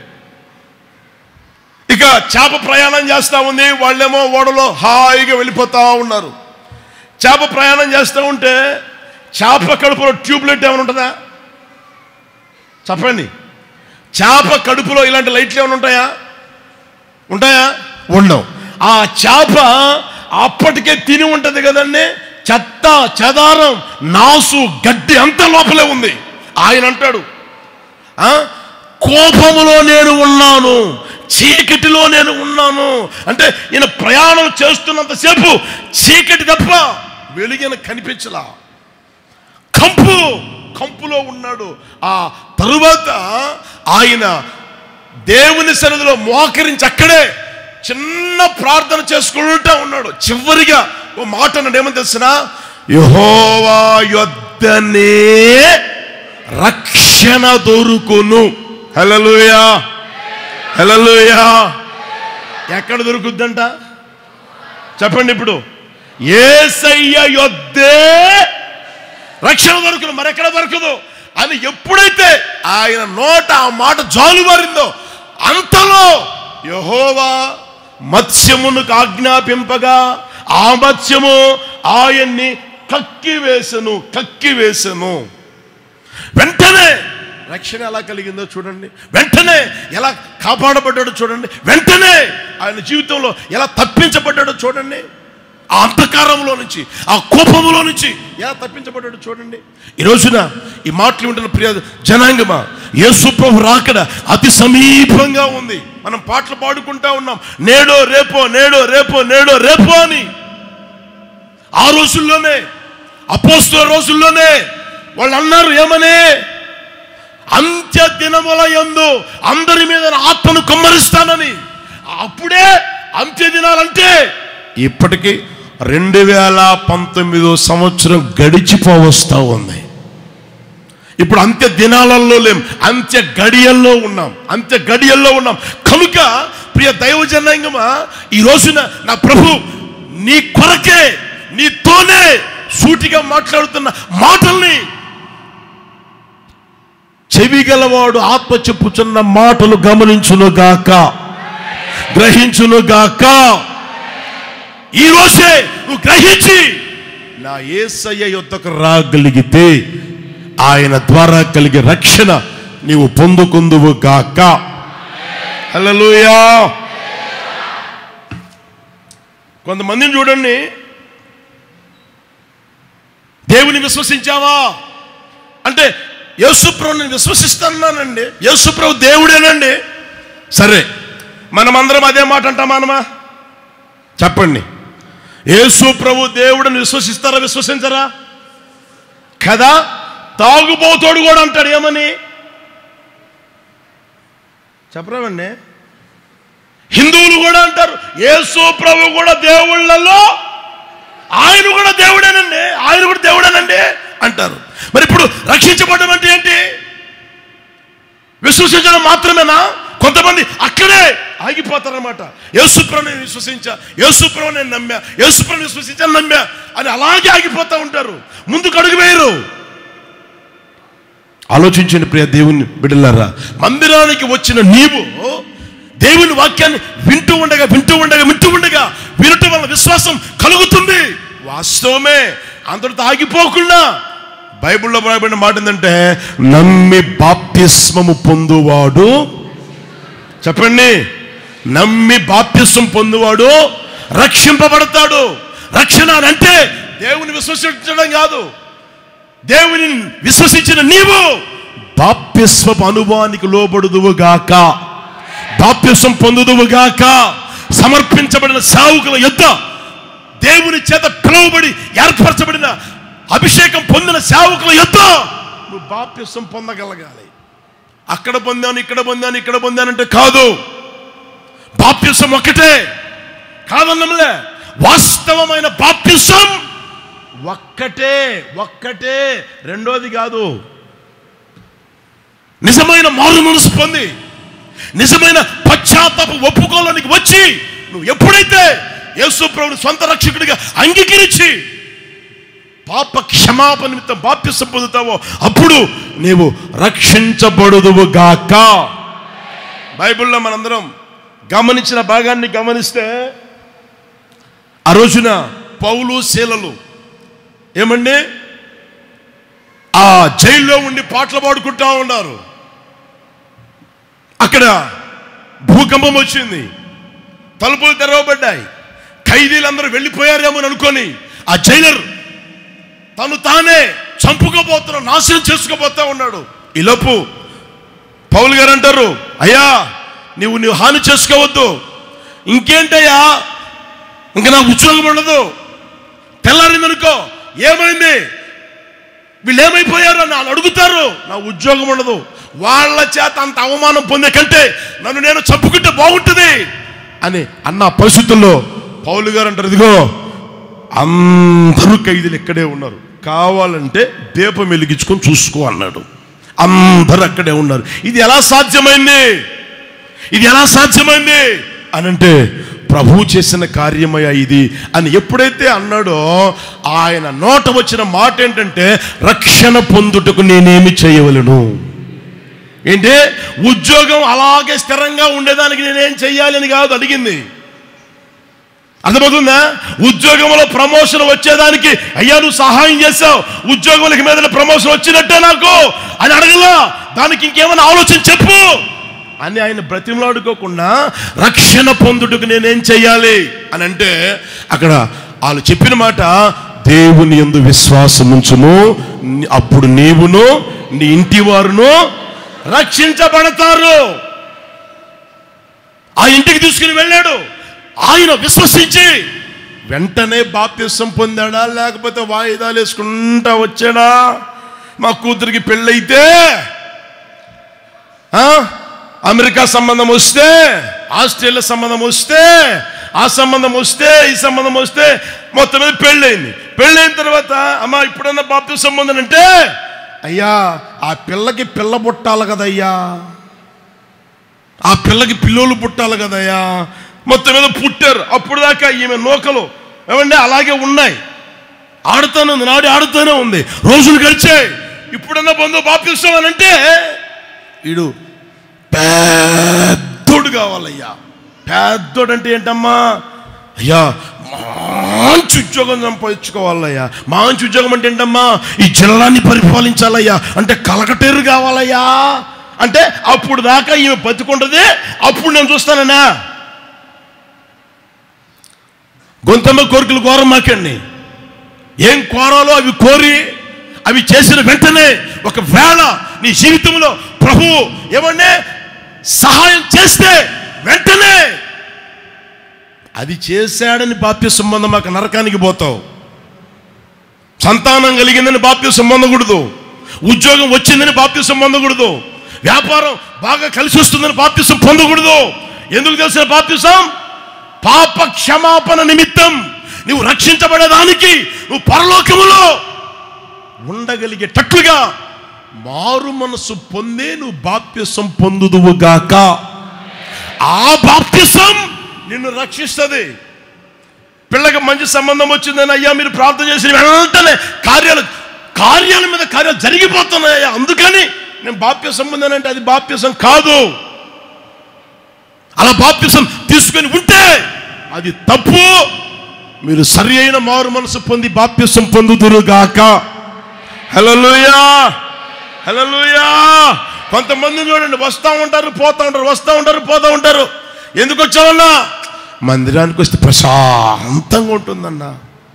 ఇక చేప ప్రయాణం చేస్తా ఉంది వాళ్ళేమో ఓడలో హాయిగా వెళ్ళిపోతా ఉన్నారు చేప ప్రయాణం చేస్తూ ఉంటే చేప కడుపులో ట్యూబ్లైట్ ఏమైనా ఉంటుందా చెప్పండి చేప కడుపులో ఇలాంటి లైట్లు ఏమైనా ఉంటాయా ఉంటాయా ఉండవు ఆ చేప అప్పటికే తిని ఉంటది కదండి చెత్త చెదారం నాసు గడ్డి అంత లోపలే ఉంది ఆయన అంటాడు ఆ? కోపములో నేను ఉన్నాను చీకటిలో నేను ఉన్నాను అంటే ఈయన ప్రయాణం చేస్తున్నంతసేపు చీకటి తప్ప వెలుగిన కనిపించలా కంపు కంపులో ఉన్నాడు ఆ తరువాత ఆయన దేవుని సన్నిధిలో మోకరించి అక్కడే చిన్న ప్రార్థన చేసుకుంటా ఉన్నాడు చివరిగా ఓ మాట అన్నాడు ఏమని తెలిసిన యహోవా యొద్దనే రక్షణ దొరుకును హలలుయా హలలుయా ఎక్కడ దొరుకుద్దంట చెప్పండి ఇప్పుడు ఏసయ్య యొద్దే రక్షణ దొరకదు మరెక్కడ దొరకదు అని ఎప్పుడైతే ఆయన నోట ఆ మాట జాలువారిందో అంతలో యహోవా మత్స్యమును ఆజ్ఞాపింపగా ఆ మత్స్యము ఆయన్ని కక్కి వేసెను కక్కి వేసెను వెంటనే రక్షణ ఎలా కలిగిందో చూడండి వెంటనే ఎలా కాపాడబడ్డాడో చూడండి వెంటనే ఆయన జీవితంలో ఎలా తప్పించబడ్డాడో చూడండి ఆ అంధకారంలో నుంచి ఆ కోపములో నుంచి ఎలా తప్పించబడ్డాడో చూడండి ఈ రోజున ఈ మాటలు వింటున్న ప్రియ జనాంగమా యేసు ప్రభు రాకడ అతి సమీపంగా ఉంది మనం పాటలు పాడుకుంటా ఉన్నాం నేడో రేపో నేడో రేపో నేడో రేపో అని ఆ రోజుల్లోనే అపోస్తుల రోజుల్లోనే వాళ్ళు అన్నారు ఏమని అంత్య దినముల యందు అందరి మీద నా ఆత్మను కుమ్మరిస్తానని అప్పుడే అంత్య దినాలంటే ఇప్పటికి రెండు వేల పంతొమ్మిదో సంవత్సరం గడిచిపోవస్తా ఉంది ఇప్పుడు అంత్య దినాలలో లేం అంత్య గడియల్లో ఉన్నాం అంత్య గడియల్లో ఉన్నాం కనుక ప్రియ దైవజనాంగమా ఈ రోజున నా ప్రభు నీ కొరకే నీతోనే సూటిగా మాట్లాడుతున్న మాటల్ని చెవిగలవాడు ఆత్మ చెప్పుచున్న మాటలు గమనించునుగాక గ్రహించునుగాక ఈ రోజే నువ్వు గ్రహించి నా ఏసయ్య యొద్దకు రాగలిగితే ఆయన ద్వారా కలిగే రక్షణ నీవు పొందుకుందువు గాక హల్లెలూయా కొంతమందిని చూడండి దేవుని విశ్వసించావా అంటే యేసుప్రభు నేను విశ్వసిస్తున్నానండి యేసుప్రభు దేవుడేనండి సరే మనమందరం అదే మాట అంటామానమా చెప్పండి యేసు ప్రభు దేవుడిని విశ్వసిస్తారా విశ్వసించరా కదా తాగుబోతోడు కూడా అంటాడు ఏమని చెప్పరామండి హిందువులు కూడా అంటారు యేసు ప్రభు కూడా దేవుళ్ళలో ఆయన కూడా దేవుడేనండి ఆయన కూడా దేవుడేనండి అంటారు మరి ఇప్పుడు రక్షించబడడం అంటే ఏంటి విశ్వసించడం మాత్రమేనా కొంతమంది అక్కడే ఆగిపోతారన్నమాట యేసుప్రభు నేను విశ్వసించా యేసుప్రభు నేను నమ్మా యేసుప్రభు విశ్వసించా నమ్మా అని అలాగే ఆగిపోతా ఉంటారు ముందుకు అడుగు వేయరు ఆలోచించండి ప్రియ దేవుని బిడ్డలారా మందిరానికి వచ్చిన నీవు దేవుని వాక్యాన్ని వింటూ ఉండగా వింటూ ఉండగా వింటూ ఉండగా వినటం వల్ల విశ్వాసం కలుగుతుంది వాస్తవమే అంతటితో ఆగిపోకుండా బైబిల్లో రాయబడిన మాట ఏంటంటే నమ్మి బాప్తిస్మము పొందువాడు చెప్పండి నమ్మి బాప్తిస్మం పొందువాడు రక్షింపబడతాడు రక్షణ అని అంటే దేవుని విశ్వసించడం కాదు దేవుని విశ్వసించిన నీవు బాప్యస్వపు అనుభవానికి లోబడుదువు గాక బాప్యస్వం పొందుదువు గాక సమర్పించబడిన సావుకుల యుద్ధ దేవుని చేత పిలువబడి ఏర్పరచబడిన అభిషేకం పొందిన సేవకుల యుద్ధ నువ్వు బాప్యస్వం పొందగలగాలి అక్కడ పొందాను ఇక్కడ పొందాను ఇక్కడ పొందానంటే కాదు బాప్యస్వం ఒక్కటే కాదన్నములే వాస్తవమైన బాప్యస్వం ఒక్కటే ఒక్కటే రెండోది కాదు నిజమైన మారు మనసు పొంది నిజమైన పశ్చాత్తాప ఒప్పుకోలోనికి వచ్చి నువ్వు ఎప్పుడైతే యేసు ప్రభుని సొంత రక్షకుడిగా అంగీకరించి పాప క్షమాపణ నిమిత్తం బాప్యసం పొందుతావో అప్పుడు నీవు రక్షించబడుదువు గాక బైబిల్లో మనందరం గమనించిన భాగాన్ని గమనిస్తే ఆ రోజున పౌలు శీలలు ఏమండి ఆ జైల్లో ఉండి పాటలు పాడుకుంటా ఉన్నారు అక్కడ భూకంపం వచ్చింది తలుపులు తెరవబడ్డాయి ఖైదీలందరూ వెళ్ళిపోయారేమో అని అనుకొని ఆ జైలర్ తను తానే చంపుకోబోతున్నా నాశనం చేసుకోబోతా ఉన్నాడు ఈలోపు పౌలు గారు అంటారు అయ్యా నీవు నీవు హాని చేసుకోవద్దు ఇంకేంటయ్యా ఇంకా నాకు ఉద్యోగం ఉండదు తెల్లారిందనుకో ఏమైంది వీళ్ళు ఏమైపోయారు అని వాళ్ళు అడుగుతారు నా ఉద్యోగం ఉండదు వాళ్ళ చేత అంత అవమానం పొందే కంటే నన్ను నేను చంపుకుంటే బాగుంటుంది అని అన్న పరిస్థితుల్లో పౌలు గారు అంటారు ఇదిగో అందరూ ఖైదీలు ఇక్కడే ఉన్నారు కావాలంటే దీపం వెలిగించుకొని చూసుకో అన్నాడు అందరూ అక్కడే ఉన్నారు ఇది ఎలా సాధ్యమైంది ఇది ఎలా సాధ్యమైంది అని అంటే ప్రభువు చేసిన కార్యమయ్యా ఇది అని ఎప్పుడైతే అన్నాడో ఆయన నోట వచ్చిన మాట ఏంటంటే రక్షణ పొందుటకు నేనేమి చేయవలను ఏంటి ఉద్యోగం అలాగే స్థిరంగా ఉండేదానికి నేనేం చెయ్యాలి అని కాదు అడిగింది అర్థమవుతుందా ఉద్యోగంలో ప్రమోషన్ వచ్చేదానికి అయ్యా నువ్వు సహాయం చేసావు ఉద్యోగంలోకి మీద ప్రమోషన్ వచ్చినట్టే నాకు అని అడగలా దానికి ఇంకేమైనా ఆలోచన చెప్పు అని ఆయన బ్రతిమలాడుకోకుండా రక్షణ పొందుటకు నేనేం చెయ్యాలి అని అంటే అక్కడ వాళ్ళు చెప్పిన మాట దేవుని ఎందు విశ్వాసం ఉంచుము అప్పుడు నీవును నీ ఇంటి వారును రక్షించబడతారు ఆ ఇంటికి తీసుకుని వెళ్ళాడు ఆయన విశ్వసించి వెంటనే బాప్తిసం పొందాడా లేకపోతే వాయిదాలు వేసుకుంటా వచ్చాడా మా కూతురికి పెళ్ళైతే ఆ? అమెరికా సంబంధం వస్తే ఆస్ట్రేలియా సంబంధం వస్తే ఆ సంబంధం వస్తే ఈ సంబంధం వస్తే మొత్తం మీద పెళ్ళైంది పెళ్ళైన తర్వాత అమ్మా ఇప్పుడన్నా బాప్తిసం పొందనంటే అయ్యా ఆ పిల్లకి పిల్ల పుట్టాలి కదయ్యా ఆ పిల్లకి పిల్లోలు పుట్టాలి కదయ్యా మొత్తం మీద పుట్టారు అప్పుడు దాకా ఈమె నూకలు ఏమండి అలాగే ఉన్నాయి ఆడుతూనే ఉంది నాడి ఆడుతూనే ఉంది రోజులు గడిచాయి ఇప్పుడన్నా బంధువు బాపిస్తాం అని అంటే వీడు పెద్దోడు కావాలయ్యా పెద్దోడు అంటే ఏంటమ్మా అయ్యా మంచి ఉద్యోగం సంపాదించుకోవాలయ్యా మంచి ఉద్యోగం అంటే ఏంటమ్మా ఈ జిల్లాని పరిపాలించాలయ్యా అంటే కలకటేరు కావాలయ్యా అంటే అప్పుడు దాకా ఈమె బతుకుంటది అప్పుడు నేను చూస్తానన్నా గొంతమ్మ కోరికలు కోరం మాకండి ఏం కోరాలో అవి కోరి అవి చేసిన వెంటనే ఒకవేళ నీ జీవితంలో ప్రభు ఏమంటే సహాయం చేస్తే వెంటనే అది చేశాడని బాప్య సంబంధం మాకు నరకానికి పోతావు సంతానం కలిగిందని బాప్య సంబంధకూడదు ఉద్యోగం వచ్చిందని బాప్తిసం పొందకూడదు వ్యాపారం బాగా కలిసి వస్తుందని బాప్తిసం పొందకూడదు ఎందుకు తెలిసిన బాప్తిసం పాప క్షమాపణ నిమిత్తం నువ్వు రక్షించబడేదానికి నువ్వు పరలోకములో ఉండగలిగేటట్లుగా మారు మనసు పొందే నువ్వు బాప్తిసం పొందుదువుగాక ఆ బాప్తిసం నిన్ను రక్షిస్తుంది పిల్లకి మంచి సంబంధం వచ్చిందని అయ్యా మీరు ప్రార్థన చేసిన వెంటనే కార్యాలు కార్యాల మీద కార్యాలు జరిగిపోతున్నాయ్యా అందుకని నేను బాప్యసం పొందానంటే అది బాప్యసం కాదు అలా బాప్యసం తీసుకొని ఉంటే అది తప్పు మీరు సరి అయిన మారు మనసు పొంది బాప్యసం పొందుదురుగాక హలోయా హలోయా కొంతమంది చూడండి వస్తూ ఉంటారు పోతా ఉంటారు వస్తూ ఉంటారు పోతా ఉంటారు ఎందుకు వచ్చావన్నా మందిరానికి వస్తే ప్రశాంతంగా ఉంటుందన్నా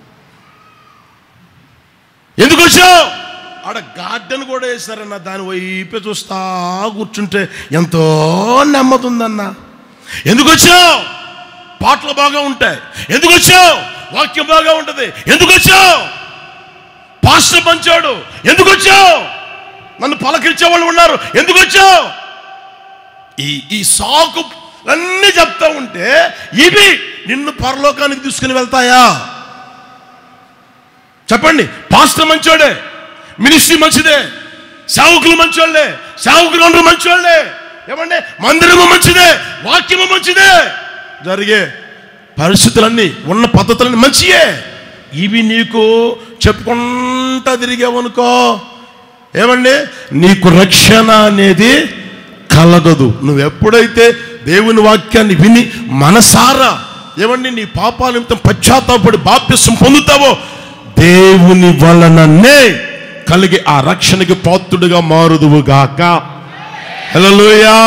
ఎందుకు వచ్చావు ఆడ గార్డెన్ కూడా వేశారన్న దాని వైపే చూస్తా కూర్చుంటే ఎంతో నెమ్మది ఉందన్న ఎందుకు వచ్చావు పాటలు బాగా ఉంటాయి ఎందుకు వచ్చావు వాక్యం బాగా ఉంటుంది ఎందుకు వచ్చావు పాస్టర్ పంచాడు ఎందుకు వచ్చావు నన్ను పలకరించే వాళ్ళు ఉన్నారు ఎందుకు వచ్చావు ఈ ఈ సాకు అన్నీ చెప్తా ఉంటే ఇవి నిన్ను పరలోకానికి తీసుకుని వెళ్తాయా చెప్పండి పాస్టర్ మంచోడే మినిస్ట్రీ మంచిదే సేవకులు మంచోళ్ళే సేవకులు అందరూ మంచోళ్ళే ఏమండి మందిరము మంచిదే వాక్యము మంచిదే జరిగే పరిస్థితులన్నీ ఉన్న పద్ధతులన్నీ మంచియే ఇవి నీకు చెప్పుకుంటా తిరిగావనుకో ఏమండి నీకు రక్షణ అనేది కలగదు నువ్వు ఎప్పుడైతే దేవుని వాక్యాన్ని విని మనసారా ఏమండి నీ పాపాల నిమిత్తం పశ్చాత్తాపడి బాప్యసం పొందుతావో దేవుని వలననే కలిగి ఆ రక్షణకి పాత్రుడిగా మారుదువుగాక హలోయా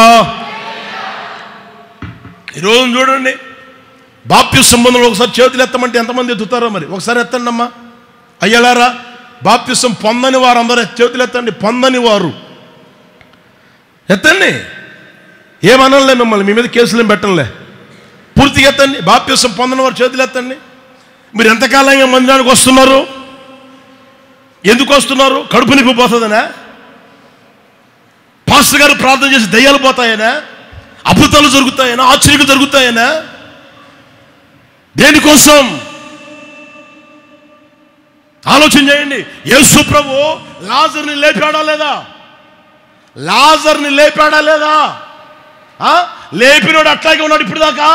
ఈరోజు చూడండి బాప్య సంబంధంలో ఒకసారి చేతులు ఎత్తమంటే ఎంతమంది ఎత్తుతారో మరి ఒకసారి ఎత్తండి అమ్మా అయ్యలారా బాప్తిసం పొందని వారు అందరూ చేతులు ఎత్తండి పొందని వారు ఎత్తండి ఏమనలే మిమ్మల్ని మీ మీద కేసులు ఏం పెట్టంలే పూర్తిగా ఎత్తండి బాప్తిసం పొందని వారు చేతులు ఎత్తండి మీరు ఎంతకాలంగా మందిరానికి వస్తున్నారు ఎందుకు వస్తున్నారు కడుపు నిప్పు పోతుందనా పాస్టర్ గారు ప్రార్థన చేసి దయ్యాలు పోతాయనా అద్భుతాలు జరుగుతాయనా ఆశ్చర్యలు జరుగుతాయనా దేనికోసం ఆలోచన చేయండి యేసు ప్రభు లాజర్ని లేపాడా లేదా లాజర్ని లేపాడా లేదా ఆ? లేపినోడు అట్లాగే ఉన్నాడు ఇప్పుడు దాకా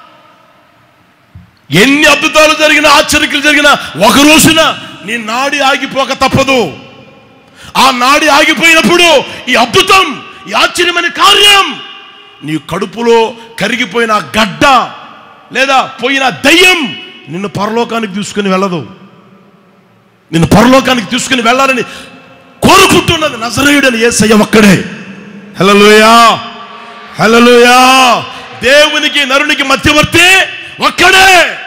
ఎన్ని అద్భుతాలు జరిగినా ఆశ్చర్యకులు జరిగినా ఒక రోజున నీ నాడి ఆగిపోక తప్పదు ఆ నాడి ఆగిపోయినప్పుడు ఈ అద్భుతం ఈ ఆశ్చర్యమైన కార్యం నీ కడుపులో కరిగిపోయిన ఆ గడ్డ లేదా పోయిన దయ్యం నిన్ను పరలోకానికి తీసుకుని వెళ్ళదు నిన్ను పరలోకానికి తీసుకుని వెళ్ళాలని కోరుకుంటున్నది నజరేయుడని ఏసయ్య ఒక్కడే హలలోయా హలలోయా దేవునికి నరునికి మధ్యవర్తి ఒక్కడే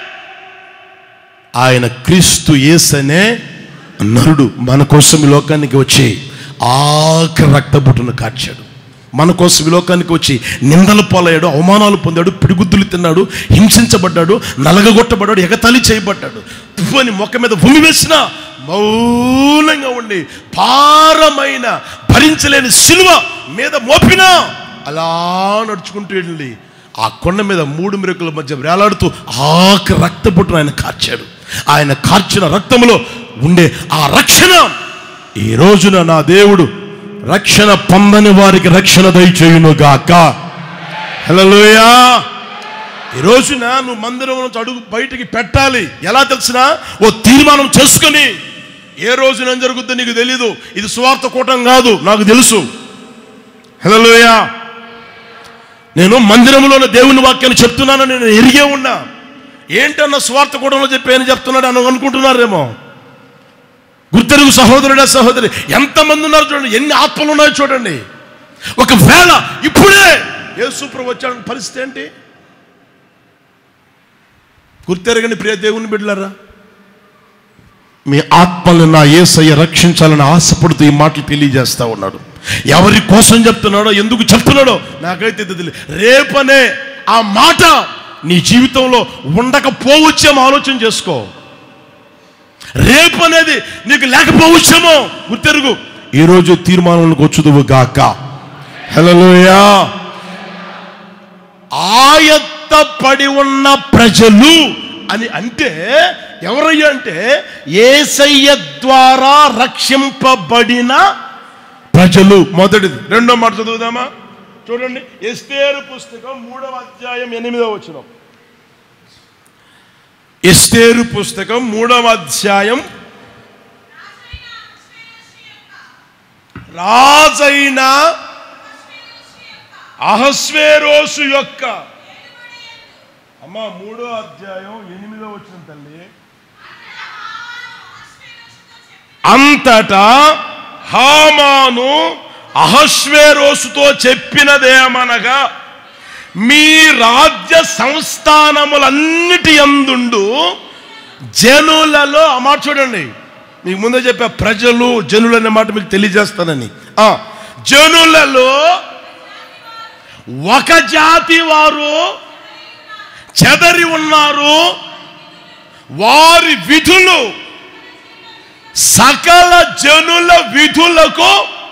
ఆయన క్రీస్తు యేసనే నరుడు మన కోసం ఈ లోకానికి వచ్చి ఆఖరి రక్తబుట్టును కార్చాడు మన కోసం ఈ లోకానికి వచ్చి నిందలు పాలయ్యాడు అవమానాలు పొందాడు పిడిగుద్దులు తిన్నాడు హింసించబడ్డాడు నలగగొట్టబడ్డాడు ఎగతాళి చేయబడ్డాడు తుఫు అని మొక్క మీద భూమి వేసిన మౌనంగా ఉండి భారమైన భరించలేని సిలువ మీద మోపినా అలా నడుచుకుంటూ వెళ్ళి ఆ కొండ మీద మూడు మెరుకుల మధ్య వేలాడుతూ ఆక రక్తపుట్టును ఆయన కార్చాడు ఆయన కార్చిన రక్తములో ఉండే ఆ రక్షణ ఈ రోజున నా దేవుడు రక్షణ పొందని వారికి రక్షణ దయచేయును గాక హలోయా ఈ రోజున నువ్వు మందిరం నుంచి అడుగు బయటికి పెట్టాలి ఎలా తెలిసినా ఓ తీర్మానం చేసుకొని ఏ రోజున ఏం జరుగుద్దో నీకు తెలీదు ఇది స్వార్థ కూటం కాదు నాకు తెలుసు హలోయా నేను మందిరంలోని దేవుని వాక్యాన్ని చెప్తున్నానని నేను ఎరిగే ఉన్నా ఏంటన్న స్వార్థ కూడంలో చెప్పాను చెప్తున్నాడు అని అనుకుంటున్నారేమో గుర్తెరుగు సహోదరుడా సహోదరి ఎంతమంది ఉన్నారు చూడండి ఎన్ని ఆత్మలు ఉన్నాయో చూడండి ఒకవేళ ఇప్పుడే యేసుప్రభు వచ్చాడు పరిస్థితి ఏంటి గుర్తెరగని ప్రియ దేవుని బిడ్డలారా మీ ఆత్మలను నా ఏసయ్య రక్షించాలని ఆశపడుతూ ఈ మాటలు తెలియజేస్తా ఉన్నాడు ఎవరి కోసం చెప్తున్నాడో ఎందుకు చెప్తున్నాడో నాకైతే తెలియదు రేపనే ఆ మాట నీ జీవితంలో ఉండకపోవచ్చేమో ఆలోచన చేసుకో రేపు అనేది నీకు లేకపోవచ్చేమో గుర్తెరుగు ఈరోజు తీర్మానంలోకి వచ్చుదువు గాక హలోయా ఆయత్తపడి ఉన్న ప్రజలు అని అంటే ఎవరయ్యా అంటే ఏసయ్య ద్వారా రక్షింపబడిన ప్రజలు మొదటిది రెండో మాట చదువుదామా చూడండి ఎస్తేరు పుస్తకం మూడవ అధ్యాయం ఎనిమిదవ వచనం ఎస్తేరు పుస్తకం మూడవ అధ్యాయం రాజైన అహస్వేరోసు యొక్క అమ్మ మూడో అధ్యాయం ఎనిమిదో వచ్చిన తల్లి అంతటా హామాను అహస్వేరోసుతో చెప్పినదేమనగా మీ రాజ్య సంస్థానములన్నిటి అందుండు జనులలో ఆ మాట చూడండి మీకు ముందే చెప్పా ప్రజలు జనులు అనే మాట మీకు తెలియజేస్తానని ఆ, జనులలో ఒక జాతి వారు చెదరి ఉన్నారు వారి విధులు సకల జనుల విధులకు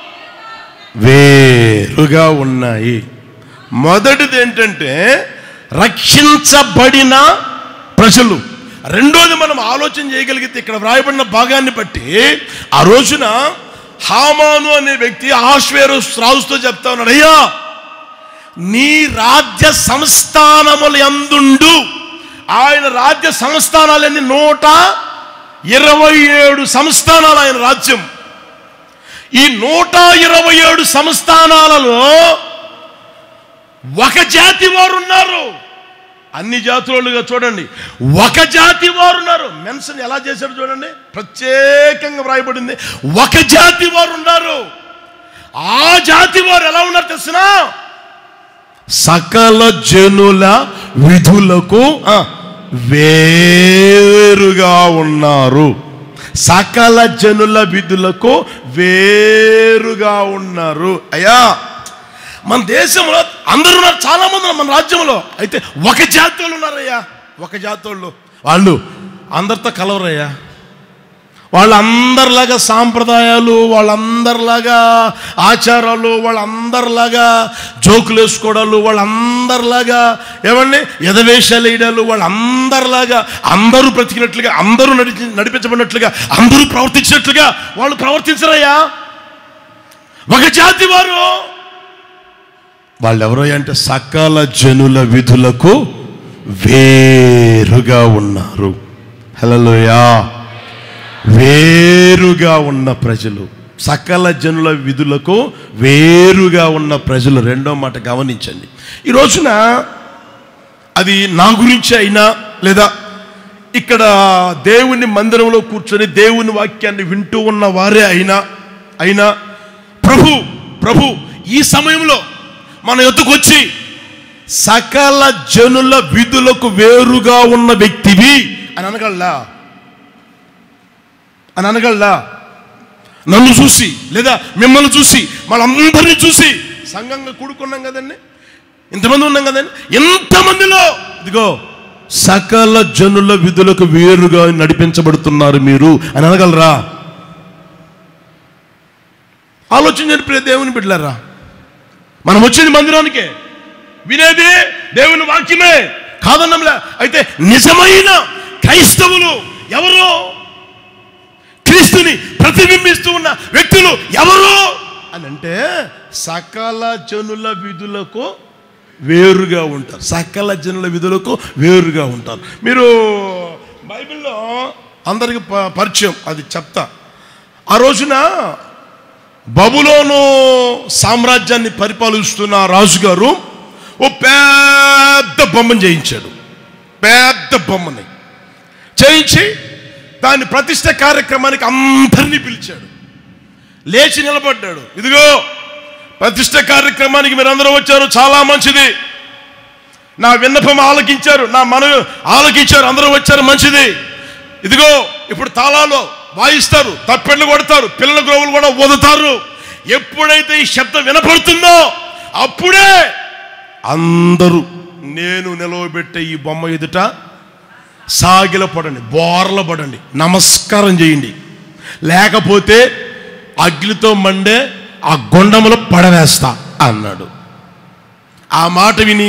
వేరుగా ఉన్నాయి మొదటిది ఏంటంటే రక్షించబడిన ప్రజలు రెండోది మనం ఆలోచన చేయగలిగితే ఇక్కడ వ్రాయబడిన భాగాన్ని బట్టి ఆ రోజున హామాను అనే వ్యక్తి ఆశ్వేరు రాజుతో చెప్తా ఉన్నాడు అయ్యా నీ రాజ్య సంస్థానములు ఎందుండు ఆయన రాజ్య సంస్థానాలన్నీ నూట ఇరవై ఏడు సంస్థానాలు ఆయన రాజ్యం ఈ నూట ఇరవై ఏడు సంస్థానాలలో ఒక జాతి వారు ఉన్నారు అన్ని జాతులుగా చూడండి ఒక జాతి వారు ఉన్నారు మెన్షన్ ఎలా చేశాడు చూడండి ప్రత్యేకంగా వ్రాయబడింది ఒక జాతి వారు ఉన్నారు ఆ జాతి వారు ఎలా ఉన్నారు తెలిసినా సకల జనుల విధులకు ఆ, వేరుగా ఉన్నారు సకల జనుల విధులకు వేరుగా ఉన్నారు అయ్యా మన దేశంలో అందరూ ఉన్నారు చాలా మంది ఉన్నారు మన రాజ్యంలో అయితే ఒక జాతి వాళ్ళు ఉన్నారయ్యా ఒక జాతి వాళ్ళు వాళ్ళు అందరితో కలవరయ్యా వాళ్ళందరిలాగా సాంప్రదాయాలు వాళ్ళందరిలాగా ఆచారాలు వాళ్ళందరిలాగా జోకులు వేసుకోవడాలు వాళ్ళందరిలాగా ఏమండి ఎదవేషాలు వేయడాలు వాళ్ళందరిలాగా అందరూ బ్రతికినట్లుగా అందరూ నడిచి నడిపించబడినట్లుగా అందరూ ప్రవర్తించినట్లుగా వాళ్ళు ప్రవర్తించరయ్యా ఒక జాతి వారు వాళ్ళు ఎవరో అంటే సకల జనుల విధులకు వేరుగా ఉన్నారు హలోయా వేరుగా ఉన్న ప్రజలు సకల జనుల విధులకు వేరుగా ఉన్న ప్రజలు రెండో మాట గమనించండి ఈ రోజున అది నా గురించి అయినా లేదా ఇక్కడ దేవుని మందిరంలో కూర్చొని దేవుని వాక్యాన్ని వింటూ ఉన్న వారే అయినా అయినా ప్రభు ప్రభు ఈ సమయంలో మన ఎత్తుకు వచ్చి సకల జనుల విధులకు వేరుగా ఉన్న వ్యక్తివి అని అనగలలా అని అనగలలా నన్ను చూసి లేదా మిమ్మల్ని చూసి వాళ్ళందరినీ చూసి సంఘంగా కూడుకున్నాం కదండి ఇంతమంది ఉన్నాం కదండి ఎంతమందిలో ఇదిగో సకల జనుల విధులకు వేరుగా నడిపించబడుతున్నారు మీరు అని అనగలరా ఆలోచించండి ప్రియ దేవుని బిడ్డలారా మనం వచ్చింది మందిరానికే వినేది దేవుని వాక్యమే కాదన్నంలే అయితే నిజమైన క్రైస్తవులు ఎవరు క్రీస్తుని ప్రతిబింబిస్తూ ఉన్న వ్యక్తులు ఎవరు అని అంటే సకల జనుల విధులకు వేరుగా ఉంటారు సకల జనుల విధులకు వేరుగా ఉంటారు మీరు బైబిల్లో అందరికి ప- పరిచయం అది చెప్తా ఆ రోజున బబులోను సామ్రాజ్యాన్ని పరిపాలిస్తున్న రాజుగారు ఓ పెద్ద బొమ్మను చేయించాడు పెద్ద బొమ్మని చేయించి దాని ప్రతిష్ట కార్యక్రమానికి అందరినీ పిలిచాడు లేచి నిలబడ్డాడు ఇదిగో ప్రతిష్ట కార్యక్రమానికి మీరు అందరూ వచ్చారు చాలా మంచిది నా విన్నపం ఆలకించారు నా మన ఆలకించారు అందరూ వచ్చారు మంచిది ఇదిగో ఇప్పుడు తాళాలు వాయిస్తారు తప్పెళ్ళు కొడతారు పిల్లల గ్రోవులు కూడా ఊదుతారు ఎప్పుడైతే ఈ శబ్దం వినపడుతుందో అప్పుడే అందరూ నేను నిలవబెట్టే ఈ బొమ్మ ఎదుట సాగిల పడండి బోర్ల పడండి నమస్కారం చేయండి లేకపోతే అగ్నితో మండే ఆ గొండములో పడవేస్తా అన్నాడు ఆ మాట విని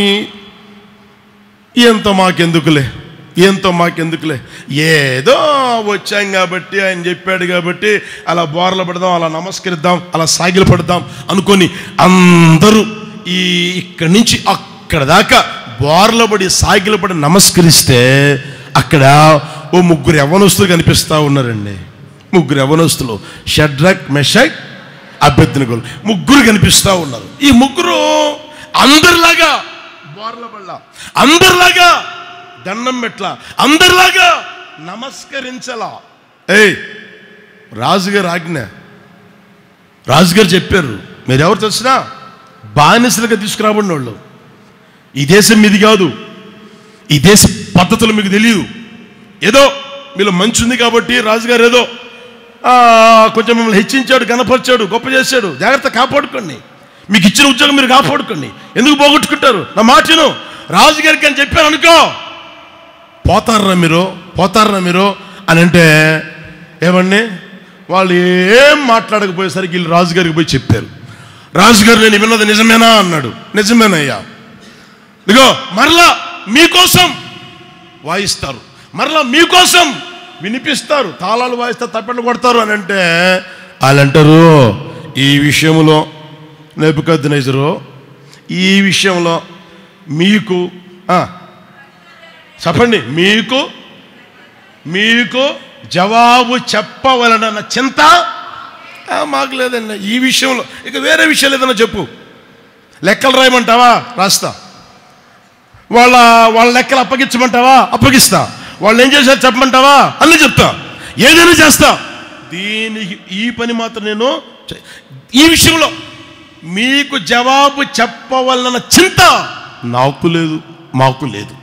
ఎంతో మాకెందుకులే ఎంతో మాకెందుకులే ఏదో వచ్చాం కాబట్టి ఆయన చెప్పాడు కాబట్టి అలా బోర్ల పడదాం అలా నమస్కరిద్దాం అలా సాగిలు పడదాం అనుకొని అందరూ ఈ ఇక్కడి నుంచి అక్కడ దాకా బోర్ల పడి సాగిలు పడి నమస్కరిస్తే అక్కడ ఓ ముగ్గురు యవనస్తులు కనిపిస్తూ ఉన్నారండి ముగ్గురు యవనస్తులు షడ్రక్ మెషక్ అభ్యర్థినకులు ముగ్గురు కనిపిస్తూ ఉన్నారు ఈ ముగ్గురు అందరిలాగా బోర్ల పళ్ళ అందరిలాగా దండం పెట్ల అందరిలాగా నమస్కరించలా ఏయ్ రాజుగారు ఆజ్ఞ రాజుగారు చెప్పారు మీరు ఎవరు తెలిసినా బానిసలుగా తీసుకురాబడిన వాళ్ళు ఈ దేశం మీది కాదు ఈ దేశ పద్ధతులు మీకు తెలియదు ఏదో మీలో మంచి ఉంది కాబట్టి రాజుగారు ఏదో ఆ, కొంచెం మిమ్మల్ని హెచ్చించాడు కనపరిచాడు గొప్ప చేశాడు జాగ్రత్త కాపాడుకోండి మీకు ఇచ్చిన ఉద్యోగం మీరు కాపాడుకోండి ఎందుకు పోగొట్టుకుంటారు నా మాటను రాజుగారికి అని చెప్పాను అనుకో పోతారా మీరు పోతారా మీరు అని అంటే ఏమండి వాళ్ళు ఏం మాట్లాడకపోయేసరికి వీళ్ళు రాజుగారికి పోయి చెప్పారు రాజుగారు నేను విన్నది నిజమేనా అన్నాడు నిజమేనయ్యా ఇదిగో మరలా మీకోసం వాయిస్తారు మరలా మీకోసం వినిపిస్తారు తాళాలు వాయిస్తారు తప్పెండు కొడతారు అని అంటే వాళ్ళు అంటారు ఈ విషయంలో నెప్పుకొద్దునేసరు ఈ విషయంలో మీకు ఆ, చెప్పండి మీకు మీకు జవాబు చెప్పవలనన్న చింత ఆ, మాకు లేదండి ఈ విషయంలో ఇక వేరే విషయాలు ఏదైనా చెప్పు లెక్కలు రాయమంటావా రాస్తా వాళ్ళ వాళ్ళ లెక్కలు అప్పగించమంటావా అప్పగిస్తా వాళ్ళు ఏం చేశారు చెప్పమంటావా అన్నీ చెప్తా ఏదైనా చేస్తా దీనికి ఈ పని మాత్రం నేను చే- ఈ విషయంలో మీకు జవాబు చెప్పవలన చింత నాకు లేదు మాకు లేదు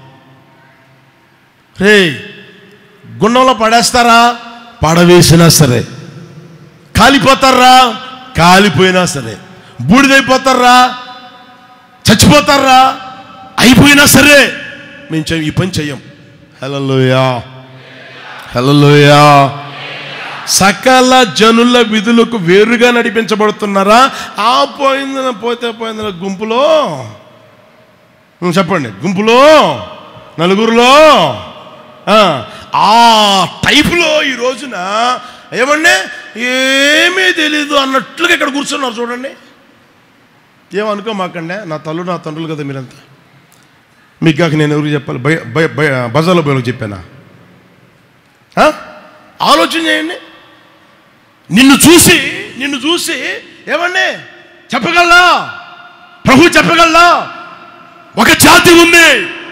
రే గుండంలో పడేస్తారా పడవేసినా సరే కాలిపోతారా కాలిపోయినా సరే బూడిదైపోతారా చచ్చిపోతారా అయిపోయినా సరే మేము చెయ్యం ఈ పని చెయ్యం హలోయా హలోయా సకల జనుల విధులకు వేరుగా నడిపించబడుతున్నారా ఆ పోయిందిన పోతే పోయిందిన గుంపులో ఉం, చెప్పండి గుంపులో నలుగురిలో ఆ, ఆ టైపులో ఈ రోజున ఏమండి ఏమీ తెలీదు అన్నట్లుగా ఇక్కడ కూర్చున్నారు చూడండి ఏమనుకో మాకండి నా తల్లు నా తండ్రులు కదా మీరంతా మీకు కాక నేను ఎవరికి చెప్పాలి బయ బయ బయ బజార్లో పోయి చెప్పానా ఆ? ఆలోచన చేయండి నిన్ను చూసి నిన్ను చూసి ఏమండి చెప్పగలరా ప్రభు చెప్పగలరా ఒక జాతి ఉంది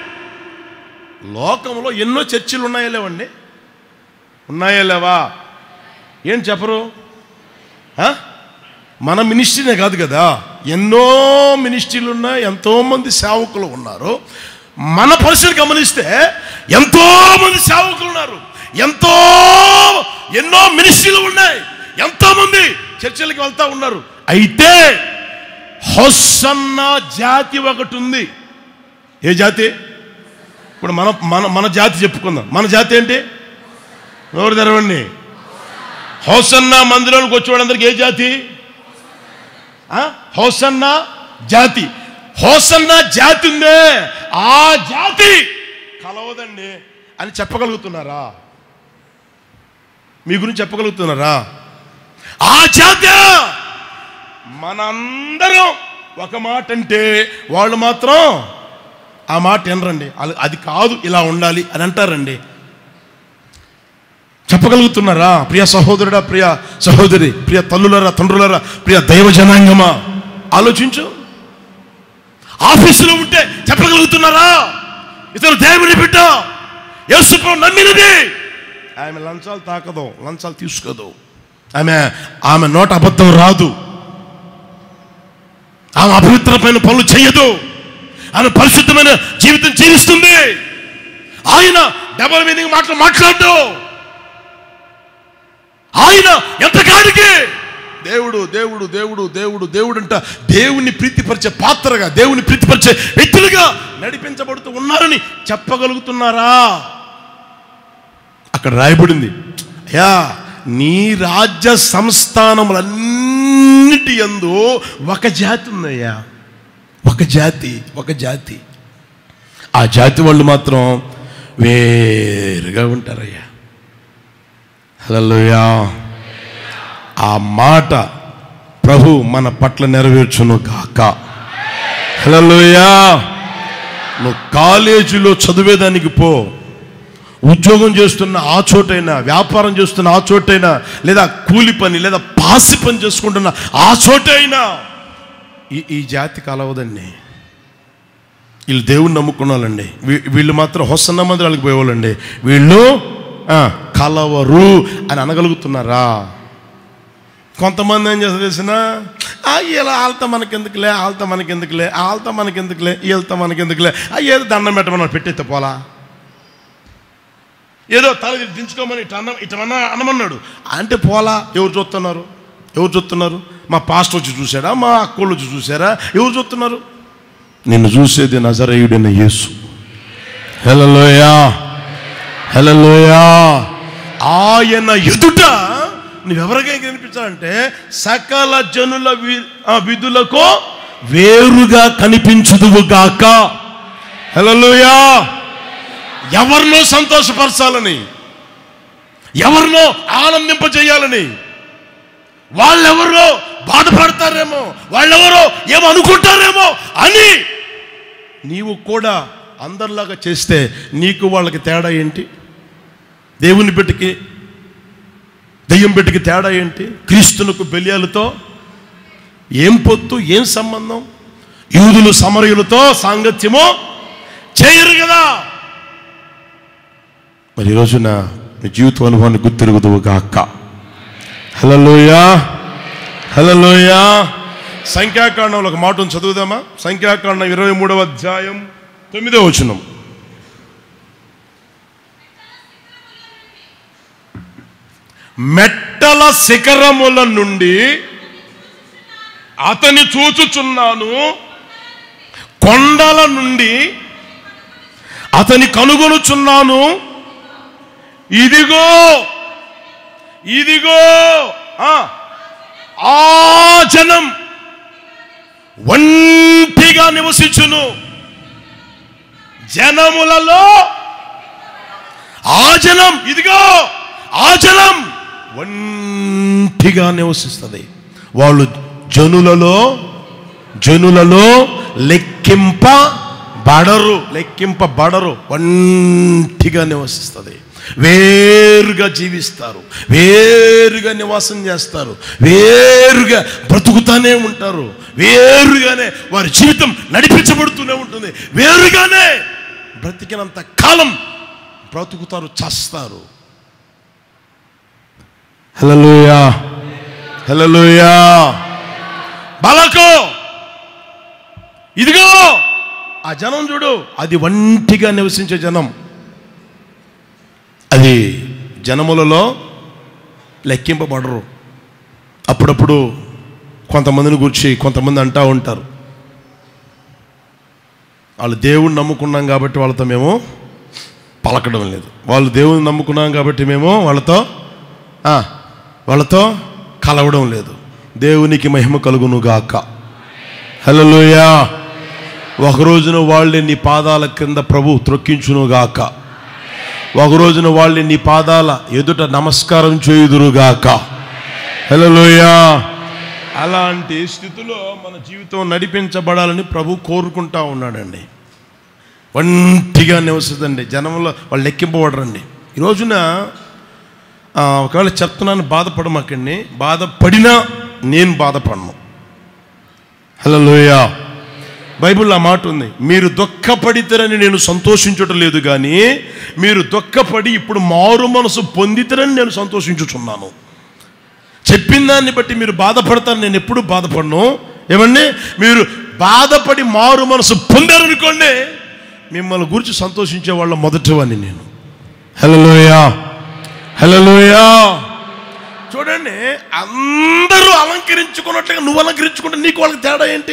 లోకంలో ఎన్నో చర్చిలు ఉన్నాయా లేవండి ఉన్నాయా లేవా ఏం చెప్పరు ఆ? మన మినిస్ట్రీనే కాదు కదా ఎన్నో మినిస్ట్రీలు ఉన్నాయి ఎంతోమంది సేవకులు ఉన్నారు మన పరిస్థితి గమనిస్తే ఎంతో మంది సేవకులు ఉన్నారు ఎంతో ఎన్నో మినిస్ట్రీలు ఉన్నాయి ఎంతో మంది చర్చలకు వెళ్తా ఉన్నారు అయితే హొస్సన్న జాతి ఒకటి ఉంది ఏ జాతి ఇప్పుడు మన మన మన జాతి చెప్పుకుందాం మన జాతి ఏంటి ఎవరు తెరవండి హోసన్న మందిరంలోకి వచ్చేవాళ్ళందరికీ ఏ జాతి ఆ? హోసన్న జాతి హోసన్న జాతి ఉందే ఆ జాతి కలవదండి అని చెప్పగలుగుతున్నారా మీ గురించి చెప్పగలుగుతున్నారా ఆ జాతి మనందరం ఒక మాట అంటే వాళ్ళు మాత్రం ఆ మాట వినరండి అది- అది కాదు ఇలా ఉండాలి అని అంటారండి చెప్పగలుగుతున్నారా ప్రియ సహోదరుడా ప్రియ సహోదరి ప్రియ తల్లులరా తండ్రులరా ప్రియ దైవ జనాంగమా ఆలోచించు ఆఫీసులో ఉంటే చెప్పగలుగుతున్నారా ఇతను దేవుని బిడ్డ యేసుప్రభు నమ్మినది ఆమె లంచాలు తాకదు లంచాలు తీసుకోదు ఆమె ఆమె నోట అబద్ధం రాదు ఆమె అపవిత్రమైన పనులు చేయదు ఆమె పరిశుద్ధమైన జీవితం జీవిస్తుంది ఆయన డబల్ మీనింగ్ మాటలు మాట్లాడు ఆయన ఎంతకాడికి దేవుడు దేవుడు దేవుడు దేవుడు దేవుడు అంట దేవుని ప్రీతిపరిచే పాత్రగా దేవుని ప్రీతిపరిచే వ్యక్తులుగా నడిపించబడుతూ ఉన్నారని చెప్పగలుగుతున్నారా అక్కడ రాయబడింది అయ్యా నీ రాజ్య సంస్థానములన్నిటి యందు ఒక జాతి ఉందయ్యా ఒక జాతి ఒక జాతి ఆ జాతి వాళ్ళు మాత్రం వేరుగా ఉంటారయ్యా హలోయా ఆ మాట ప్రభు మన పట్ల నెరవేర్చును గాక హలోయా నువ్వు కాలేజీలో చదివేదానికి పో ఉద్యోగం చేస్తున్న ఆ చోటైనా వ్యాపారం చేస్తున్న ఆ చోటైనా లేదా కూలి పని లేదా పాసి పని చేసుకుంటున్న ఆ చోటైనా ఈ ఈ జాతి కలవదండి వీళ్ళు దేవుణ్ణి నమ్ముకున్న వాళ్ళండి వీ- వీళ్ళు మాత్రం హొసన్న మందిరాలకు పోయేవాళ్ళండి వీళ్ళు ఆ, కలవరు అని అనగలుగుతున్నారా కొంతమంది ఏం చేస్తారు తెలిసిన ఇలా ఆల్త మనకెందుకులే ఆల్త మనకెందుకులే ఆల్త మనకెందుకులే వీళ్ళతో మనకెందుకులే ఆ, ఏదో దండం పెట్టమని పెట్టేస్తే పోలా ఏదో తల దించుకోమని ఇటు అన్న ఇటు అన్న అనమన్నాడు అంటే పోలా ఎవరు చూస్తున్నారు ఎవరు చూస్తున్నారు మా పాస్టర్ వచ్చి చూశాడా మా అక్కోళ్ళు వచ్చి చూశారా ఎవరు చూస్తున్నారు నిన్ను చూసేది నజరేయుడైన యేసు హెలలోయా హెలలోయా ఆయన ఎదుట నువ్వెవరికై కనిపించాలంటే సకల జనుల వి- ఆ విధులకు వేరుగా కనిపించుదువుగాక హెలలోయా ఎవరినో సంతోషపరచాలని ఎవరినో ఆనందింపజేయాలని వాళ్ళెవరో బాధపడతారేమో వాళ్ళెవరో ఏమో అనుకుంటారేమో అని నీవు కూడా అందరిలాగా చేస్తే నీకు వాళ్ళకి తేడా ఏంటి దేవుని బిడ్డకి దెయ్యం బిడ్డకి తేడా ఏంటి క్రీస్తునకు బెలియాలతో ఏం పొత్తు ఏం సంబంధం యూదులు సమరయులతో సాంగత్యమో చేయరు కదా మరి ఈ రోజున నీ జీవిత అనుభవాన్ని గుర్తిరుగుదువు గాక హలలోయా హలలోయా సంఖ్యాకాండంలో ఒక మాట ఉంది, చదువుదామా సంఖ్యాకాండం ఇరవై మూడవ అధ్యాయం తొమ్మిదో వచనం మెట్టల శిఖరముల నుండి అతని చూచుచున్నాను కొండల నుండి అతని కనుగొనుచున్నాను ఇదిగో ఇదిగో ఆ, ఆ జనం ఒంటిగా నివసించును జనములలో ఆ జనం ఇదిగో ఆ జనం ఒంటిగా నివసిస్తుంది వాళ్ళు జనులలో జనులలో లెక్కింప బడరు లెక్కింపబడరు ఒంటిగా నివసిస్తుంది వేరుగా జీవిస్తారు వేరుగా నివాసం చేస్తారు వేరుగా బ్రతుకుతానే ఉంటారు వేరుగానే వారి జీవితం నడిపించబడుతూనే ఉంటుంది వేరుగానే బ్రతికినంత కాలం బ్రతుకుతారు చస్తారు హలోయా హలోయా బలకు ఇదిగో ఆ జనం చూడు అది ఒంటిగా నివసించే జనం అది జనములలో లెక్కింపబడరు అప్పుడప్పుడు కొంతమందిని గురించి కొంతమంది అంటూ ఉంటారు వాళ్ళు దేవుణ్ణి నమ్ముకున్నాం కాబట్టి వాళ్ళతో మేము పలకడం లేదు వాళ్ళు దేవుని నమ్ముకున్నాం కాబట్టి మేము వాళ్ళతో ఆ, వాళ్ళతో కలవడం లేదు దేవునికి మహిమ కలుగును గాక హలోయా ఒక రోజున వాళ్ళని నీ పాదాల కింద ప్రభు త్రొక్కించును గాక ఒక రోజున వాళ్ళని నీ పాదాల ఎదుట నమస్కారం చేయుదురుగాక హలోయా అలాంటి స్థితిలో మన జీవితం నడిపించబడాలని ప్రభు కోరుకుంటా ఉన్నాడండి ఒంటిగా నివసిస్తుందండి జనంలో వాళ్ళు లెక్కింపబడరండి ఈ రోజున ఆ, ఒకవేళ చెప్తున్నాను బాధపడమాకండి బాధపడినా నేను బాధపడను హలో లోయా బైబిల్లో ఆ మాట ఉంది మీరు దుఃఖపడితేరని నేను సంతోషించటం లేదు కానీ మీరు దుఃఖపడి ఇప్పుడు మారు మనసు పొందితేరని నేను సంతోషించుచున్నాను చెప్పిన దాన్ని బట్టి మీరు బాధపడతారు నేను ఎప్పుడు బాధపడను ఏమండి మీరు బాధపడి మారు మనసు పొందారనుకోండి మిమ్మల్ని గురించి సంతోషించే వాళ్ళ మొదటివాడిని నేను హలోయా హలోయా చూడండి అందరూ అలంకరించుకున్నట్లుగా నువ్వు అలంకరించుకుంటే నీకు వాళ్ళకి తేడా ఏంటి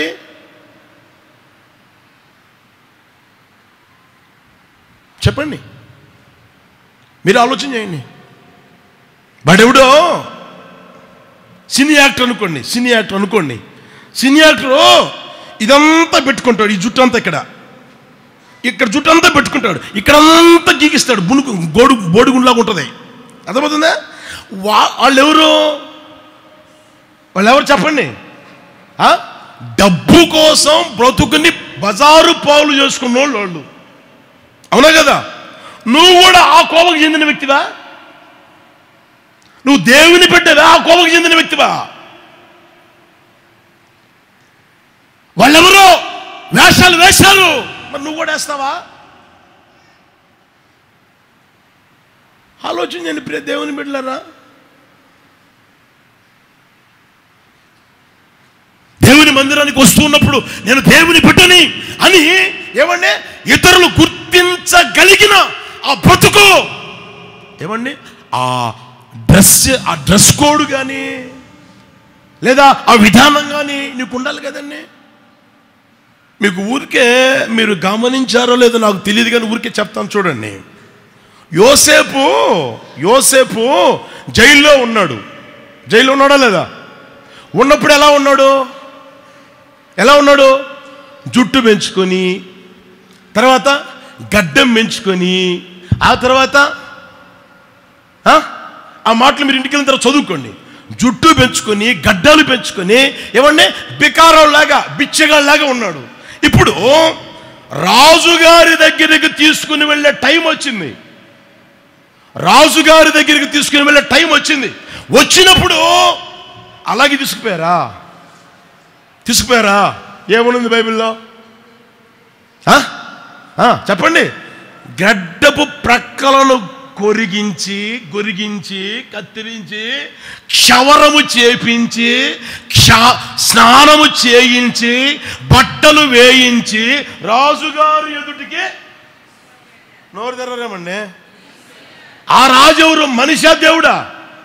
చెప్పండి మీరు ఆలోచన చేయండి వాడెవడో సినీ యాక్టర్ అనుకోండి సినీ యాక్టర్ అనుకోండి సినీ యాక్టర్ ఇదంతా పెట్టుకుంటాడు ఈ జుట్టు అంతా ఇక్కడ ఇక్కడ జుట్టు అంతా పెట్టుకుంటాడు ఇక్కడంతా గీకిస్తాడు బుణుకు గోడు బోడిగుండ్లాగా ఉంటుంది అర్థమవుతుందా వా వాళ్ళు ఎవరు వాళ్ళు ఎవరు చెప్పండి ఆ? డబ్బు కోసం బ్రతుకుని బజారు పాలు చేసుకున్న వాళ్ళు వాళ్ళు అవునా కదా నువ్వు కూడా ఆ కోవకు చెందిన వ్యక్తివా నువ్వు దేవుని పెట్టేవా ఆ కోవకు చెందిన వ్యక్తివా వాళ్ళెవరో వేషాలు వేశారు మరి నువ్వు కూడా వేస్తావా ఆలోచించండి ప్రియ దేవుని బిడ్డలారా దేవుని మందిరానికి వస్తున్నప్పుడు నేను దేవుని బిడ్డని అని ఏమండి ఇతరులు గుర్తించగలిగిన ఆ బ్రతుకు ఏమండి ఆ డ్రెస్ ఆ డ్రెస్ కోడ్ కానీ లేదా ఆ విధానం కానీ నీకు ఉండాలి కదండి మీకు ఊరికే మీరు గమనించారో లేదో నాకు తెలియదు కానీ ఊరికే చెప్తాను చూడండి యోసేపు యోసేపు జైల్లో ఉన్నాడు జైల్లో ఉన్నాడా లేదా ఉన్నప్పుడు ఎలా ఉన్నాడు ఎలా ఉన్నాడు జుట్టు పెంచుకొని తర్వాత గడ్డం పెంచుకొని ఆ తర్వాత ఆ? ఆ మాటలు మీరు ఇంటికి వెళ్ళిన తర్వాత చదువుకోండి జుట్టు పెంచుకొని గడ్డాలు పెంచుకొని ఏమంటే బికారంలాగా బిచ్చగాళ్ళలాగా ఉన్నాడు ఇప్పుడు రాజుగారి దగ్గరికి తీసుకుని వెళ్ళే టైం వచ్చింది రాజుగారి దగ్గరికి తీసుకుని వెళ్ళే టైం వచ్చింది వచ్చినప్పుడు అలాగే తీసుకుపోయారా తీసుకుపోయారా ఏమనుంది బైబిల్లో ఆ? ఆ, చెప్పండి గడ్డపు ప్రక్కలను కొరిగించి గొరిగించి కత్తిరించి క్షవరము చేపించి క్ష స్నానము చేయించి బట్టలు వేయించి రాజుగారు ఎదుటికి నోరు తెరరేమండి ఆ రాజు ఎవరు మనిషా దేవుడా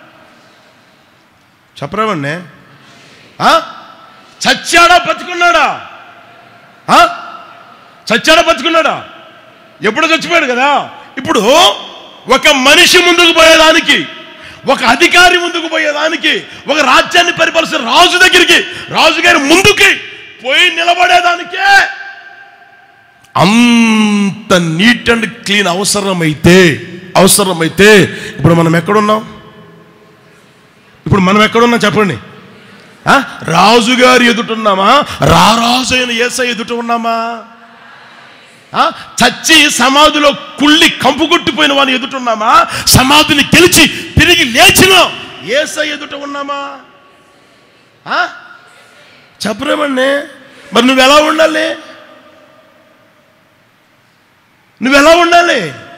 చెప్పరేమండి ఆ? చచ్చాడా బతుకున్నాడా ఆ? చచ్చాడా బతుకున్నాడా ఎప్పుడో చచ్చిపోయాడు కదా ఇప్పుడు ఒక మనిషి ముందుకు పోయేదానికి ఒక అధికారి ముందుకు పోయేదానికి ఒక రాజ్యాన్ని పరిపాలిస్తున్న రాజు దగ్గరికి రాజుగారి ముందుకి పోయి నిలబడేదానికే అంత నీట్ అండ్ క్లీన్ అవసరమైతే అవసరమైతే ఇప్పుడు మనం ఎక్కడున్నాం ఇప్పుడు మనం ఎక్కడున్నాం చెప్పండి ఆ? రాజుగారి ఎదుటున్నామా రారాజు అయిన ఏసై ఎదుట ఉన్నామా ఆ? చచ్చి సమాధిలో కుళ్ళి కంపు కొట్టిపోయిన వాని ఎదుట ఉన్నామా సమాధిని గెలిచి తిరిగి లేచిన ఏసై ఎదుట ఉన్నామా ఆ? చెప్పరేమండి మరి నువ్వు ఎలా ఉండాలి నువ్వు ఎలా ఉండాలి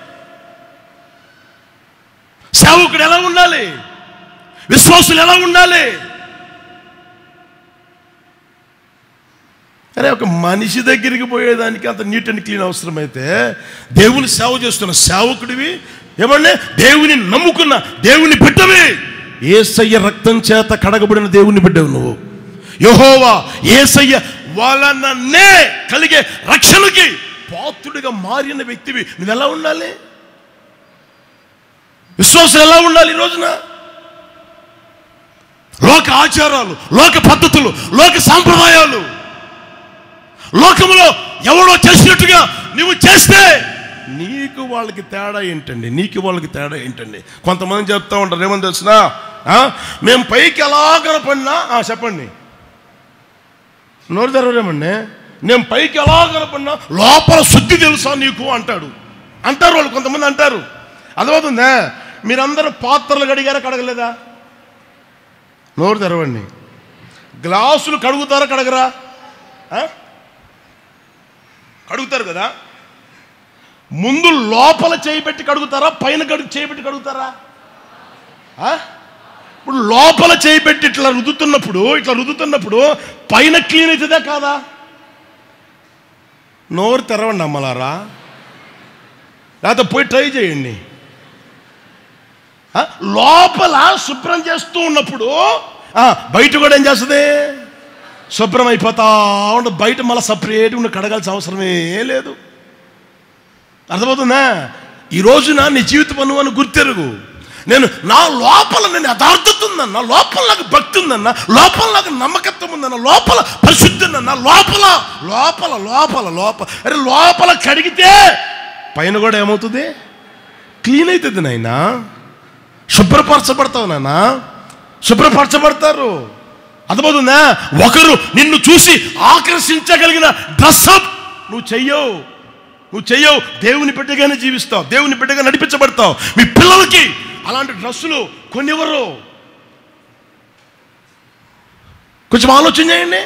సేవకుడు ఎలా ఉండాలి విశ్వాసులు ఎలా ఉండాలి అరే ఒక మనిషి దగ్గరికి పోయేదానికి అంత నీట్ అండ్ క్లీన్ అవసరమైతే దేవుని సేవ చేస్తున్న సేవకుడివి ఏమంటే దేవుని నమ్ముకున్న దేవుని బిడ్డవి ఏసయ్య రక్తం చేత కడగబడిన దేవుని బిడ్డవు నువ్వు యహోవా ఏసయ్య వలననే కలిగే రక్షణకి పాత్రుడిగా మారిన వ్యక్తివి నువ్వు ఎలా ఉండాలి విశ్వాసం ఎలా ఉండాలి ఈ రోజున లోక ఆచారాలు లోక పద్ధతులు లోక సాంప్రదాయాలు లోకములో ఎవడో చేసినట్టుగా నువ్వు చేస్తే నీకు వాళ్ళకి తేడా ఏంటండి నీకు వాళ్ళకి తేడా ఏంటండి కొంతమంది చెప్తా ఉంటారు ఏమని తెలిసిన మేము పైకి ఎలా కనపడినా ఆ, చెప్పండి నోరు తెరవరేమండి నేను పైకి ఎలా కనపడినా లోపల శుద్ధి తెలుసా నీకు అంటాడు అంటారు వాళ్ళు కొంతమంది అంటారు అర్థమవుతుందా మీరందరూ పాత్రలు కడిగారా కడగలేదా నోరు తెరవండి గ్లాసులు కడుగుతారా కడగరా ఆ? కడుగుతారు కదా ముందు లోపల చేయబెట్టి కడుగుతారా పైన కడుగు చేయబెట్టి కడుగుతారా ఆ? ఇప్పుడు లోపల చేయబెట్టి ఇట్లా రుద్దుతున్నప్పుడు ఇట్లా రుద్దుతున్నప్పుడు పైన క్లీన్ అవుతుందా కాదా నోరు తెరవండి అమ్మలారా లేకపోతే పోయి ట్రై చేయండి ఆ? లోపల శుభ్రం చేస్తూ ఉన్నప్పుడు ఆ, బయట కూడా ఏం చేస్తుంది శుభ్రం అయిపోతా ఉండు బయట మళ్ళీ సపరేట్గా ఉండి కడగాల్సిన అవసరమే లేదు అర్థమవుతుందా ఈ రోజున నీ జీవితం అను అని గుర్తెరుగు నేను నా లోపల నేను యథార్థత ఉందన్న లోపల నాకు భక్తి ఉందన్న లోపల నాకు నమ్మకత్వం ఉందన్న లోపల పరిశుద్ధి ఉందన్న లోపల లోపల లోపల లోపల అరే లోపల కడిగితే పైన కూడా ఏమవుతుంది క్లీన్ అవుతుంది నాయనా శుభ్రపరచబడతావు నాన్న శుభ్రపరచబడతారు అర్థమవుతుందా ఒకరు నిన్ను చూసి ఆకర్షించగలిగిన డ్రెస్అప్ నువ్వు చెయ్యవు నువ్వు చెయ్యవు దేవుని బిడ్డగానే జీవిస్తావు దేవుని బిడ్డగా నడిపించబడతావు మీ పిల్లలకి అలాంటి డ్రెస్సులు కొనివ్వరు కొంచెం ఆలోచన చేయండి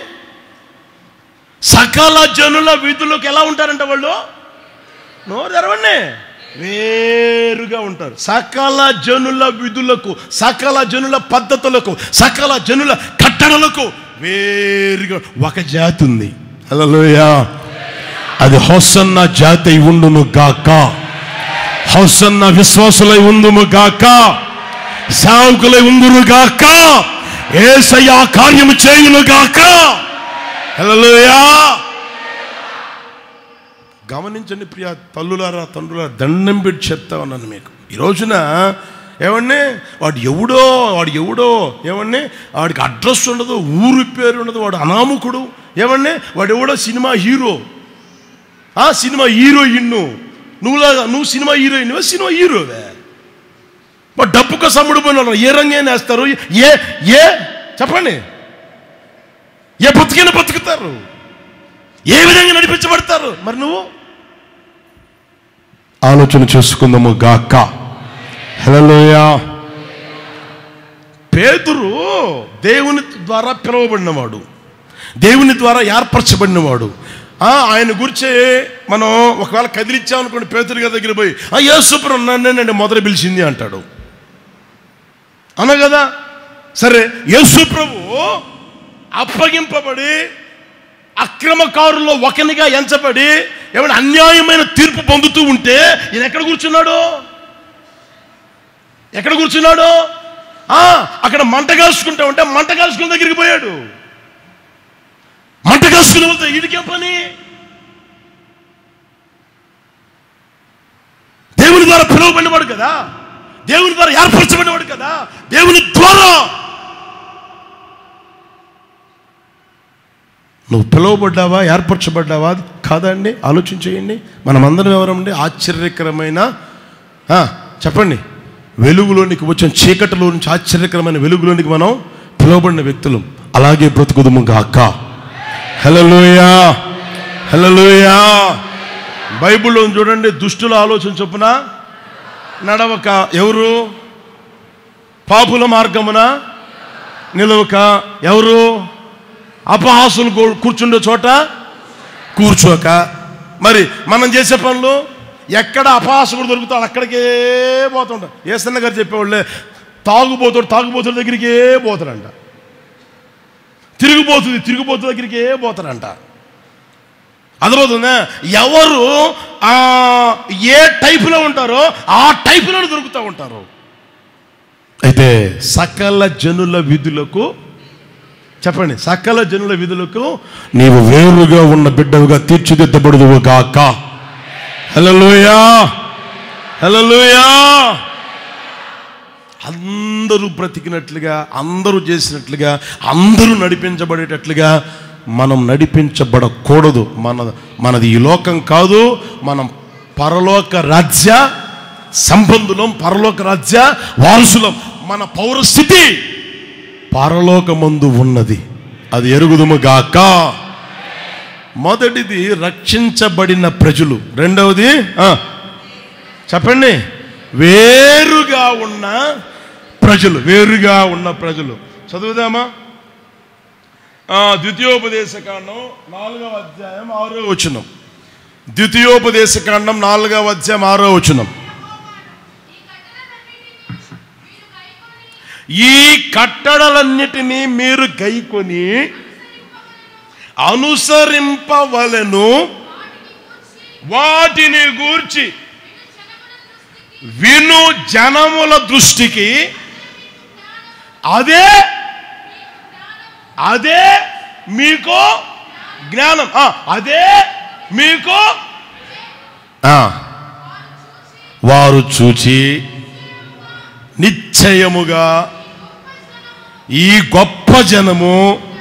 సకల జనుల వీధుల్లోకి ఎలా ఉంటారంట వాళ్ళు నోరు తెరవండి వేరుగా ఉంటారు సకల జనుల విధులకు సకల జనుల పద్ధతులకు సకల జనుల కట్టడలకు వేరుగా ఒక జాతి ఉంది హల్లెలూయా అది హొసన్న జాతి అయి ఉండును గాక హొసన్న విశ్వాసులై ఉందుము గాక సేవకులై ఉందురు గాక ఏసయ్య కార్యము చేయును గాక హల్లెలూయా గమనించండి ప్రియ తల్లులారా తండ్రులారా దండం పెట్టి చెప్తా ఉన్నాను మీకు ఈ రోజున ఏమండి వాడు ఎవడో వాడు ఎవడో ఏమండి వాడికి అడ్రస్ ఉండదు ఊరి పేరు ఉండదు వాడు అనామకుడు ఏమండి వాడు ఎవడో సినిమా హీరో ఆ సినిమా హీరోయిన్ నువ్వులాగా నువ్వు సినిమా హీరోయిన్ సినిమా హీరోవే వాడు డబ్బుకు సమ్ముడు పోయిన ఏ రంగైనా వేస్తారు ఏ ఏ చెప్పండి ఏ బతికైనా బతుకుతారు ఏ విధంగా నడిపించబడతారు మరి నువ్వు ఆలోచన చేసుకుందాము గాక హలోయా పేతురు దేవుని ద్వారా పిలువబడినవాడు దేవుని ద్వారా ఏర్పరచబడినవాడు ఆ, ఆయన గురించి మనం ఒకవేళ కదిలిచ్చామనుకోండి పేతురు గారి దగ్గర పోయి ఆ యేసుప్రం నన్ను మొదలు పిలిచింది అంటాడు అన కదా సరే యేసు ప్రభు అప్పగింపబడి అక్రమకారుల్లో ఒకనిగా ఎంచబడి ఏమైనా అన్యాయమైన తీర్పు పొందుతూ ఉంటే ఈయన ఎక్కడ కూర్చున్నాడు ఎక్కడ కూర్చున్నాడు ఆ, అక్కడ మంట కాల్చుకుంటా ఉంటే మంట కాల్చుకున్న దగ్గరికి పోయాడు మంట కాల్చుకుని వెళ్తే వీడికేం పని దేవుని ద్వారా పిలువబడినవాడు కదా దేవుని ద్వారా ఏర్పరచబడినవాడు కదా దేవుని ద్వారా నువ్వు పిలువబడ్డావా ఏర్పరచబడ్డావా కాదండి ఆలోచన చేయండి మనమందరం ఎవరండి ఆశ్చర్యకరమైన ఆ, చెప్పండి వెలుగులోనికి వచ్చిన చీకటిలో నుంచి ఆశ్చర్యకరమైన వెలుగులోనికి మనం పిలువబడిన వ్యక్తులు అలాగే బ్రతుకుదుము గాక హలలోయా హలలోయా బైబిల్లో చూడండి దుష్టుల ఆలోచన చొప్పున నడవక ఎవరు పాపుల మార్గమున నిలవక ఎవరు అపహాసులు కూ- కూర్చుండే చోట కూర్చోక మరి మనం చేసే పనులు ఎక్కడ అపహాసకుడు దొరుకుతాడు అక్కడికే పోతుంటాడు ఏసన్న గారు చెప్పేవాళ్ళే తాగుబోతాడు తాగుబోతుల దగ్గరికే పోతాడంట తిరిగిపోతుంది తిరిగిపోతు దగ్గరికే పోతాడంట అర్థమవుతుందా ఎవరు ఆ, ఏ టైపులో ఉంటారో ఆ టైపులో దొరుకుతూ ఉంటారు అయితే సకల జనుల విధులకు చెప్పండి సకల జనుల విధులకు నీవు వేరుగా ఉన్న బిడ్డవుగా తీర్చిదిద్దబడుదువు గాక హల్లెలూయా హల్లెలూయా అందరూ బ్రతికినట్లుగా అందరూ చేసినట్లుగా అందరూ నడిపించబడేటట్లుగా మనం నడిపించబడకూడదు మన మనది ఈ లోకం కాదు మనం పరలోక రాజ్య సంబంధులం పరలోక రాజ్య వారసులం మన పౌరస్థితి పరలోకమందు ఉన్నది అది ఎరుగుదుము గాక మొదటిది రక్షించబడిన ప్రజలు రెండవది ఆ, చెప్పండి వేరుగా ఉన్న ప్రజలు వేరుగా ఉన్న ప్రజలు చదువుదామా ఆ, ద్వితీయోపదేశ కాండం నాలుగవ అధ్యాయం ఆరో వచనం ద్వితీయోపదేశ కాండం నాలుగవ అధ్యాయం ఆరో వచనం ఈ కట్టడలన్నిటినీ మీరు గైకొని అనుసరింపవలను వాటిని గూర్చి విను జనముల దృష్టికి అదే అదే మీకు జ్ఞానం ఆ, అదే మీకు ఆ, వారు చూచి నిశ్చయముగా ఈ గొప్ప జనము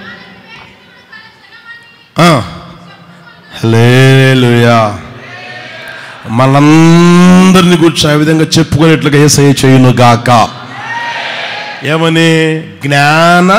ఆ, హల్లెలూయా మనందరిని గురించి ఆ విధంగా చెప్పుకునేట్లుగా ఏసయ్య చేయును గాక ఏమని జ్ఞాన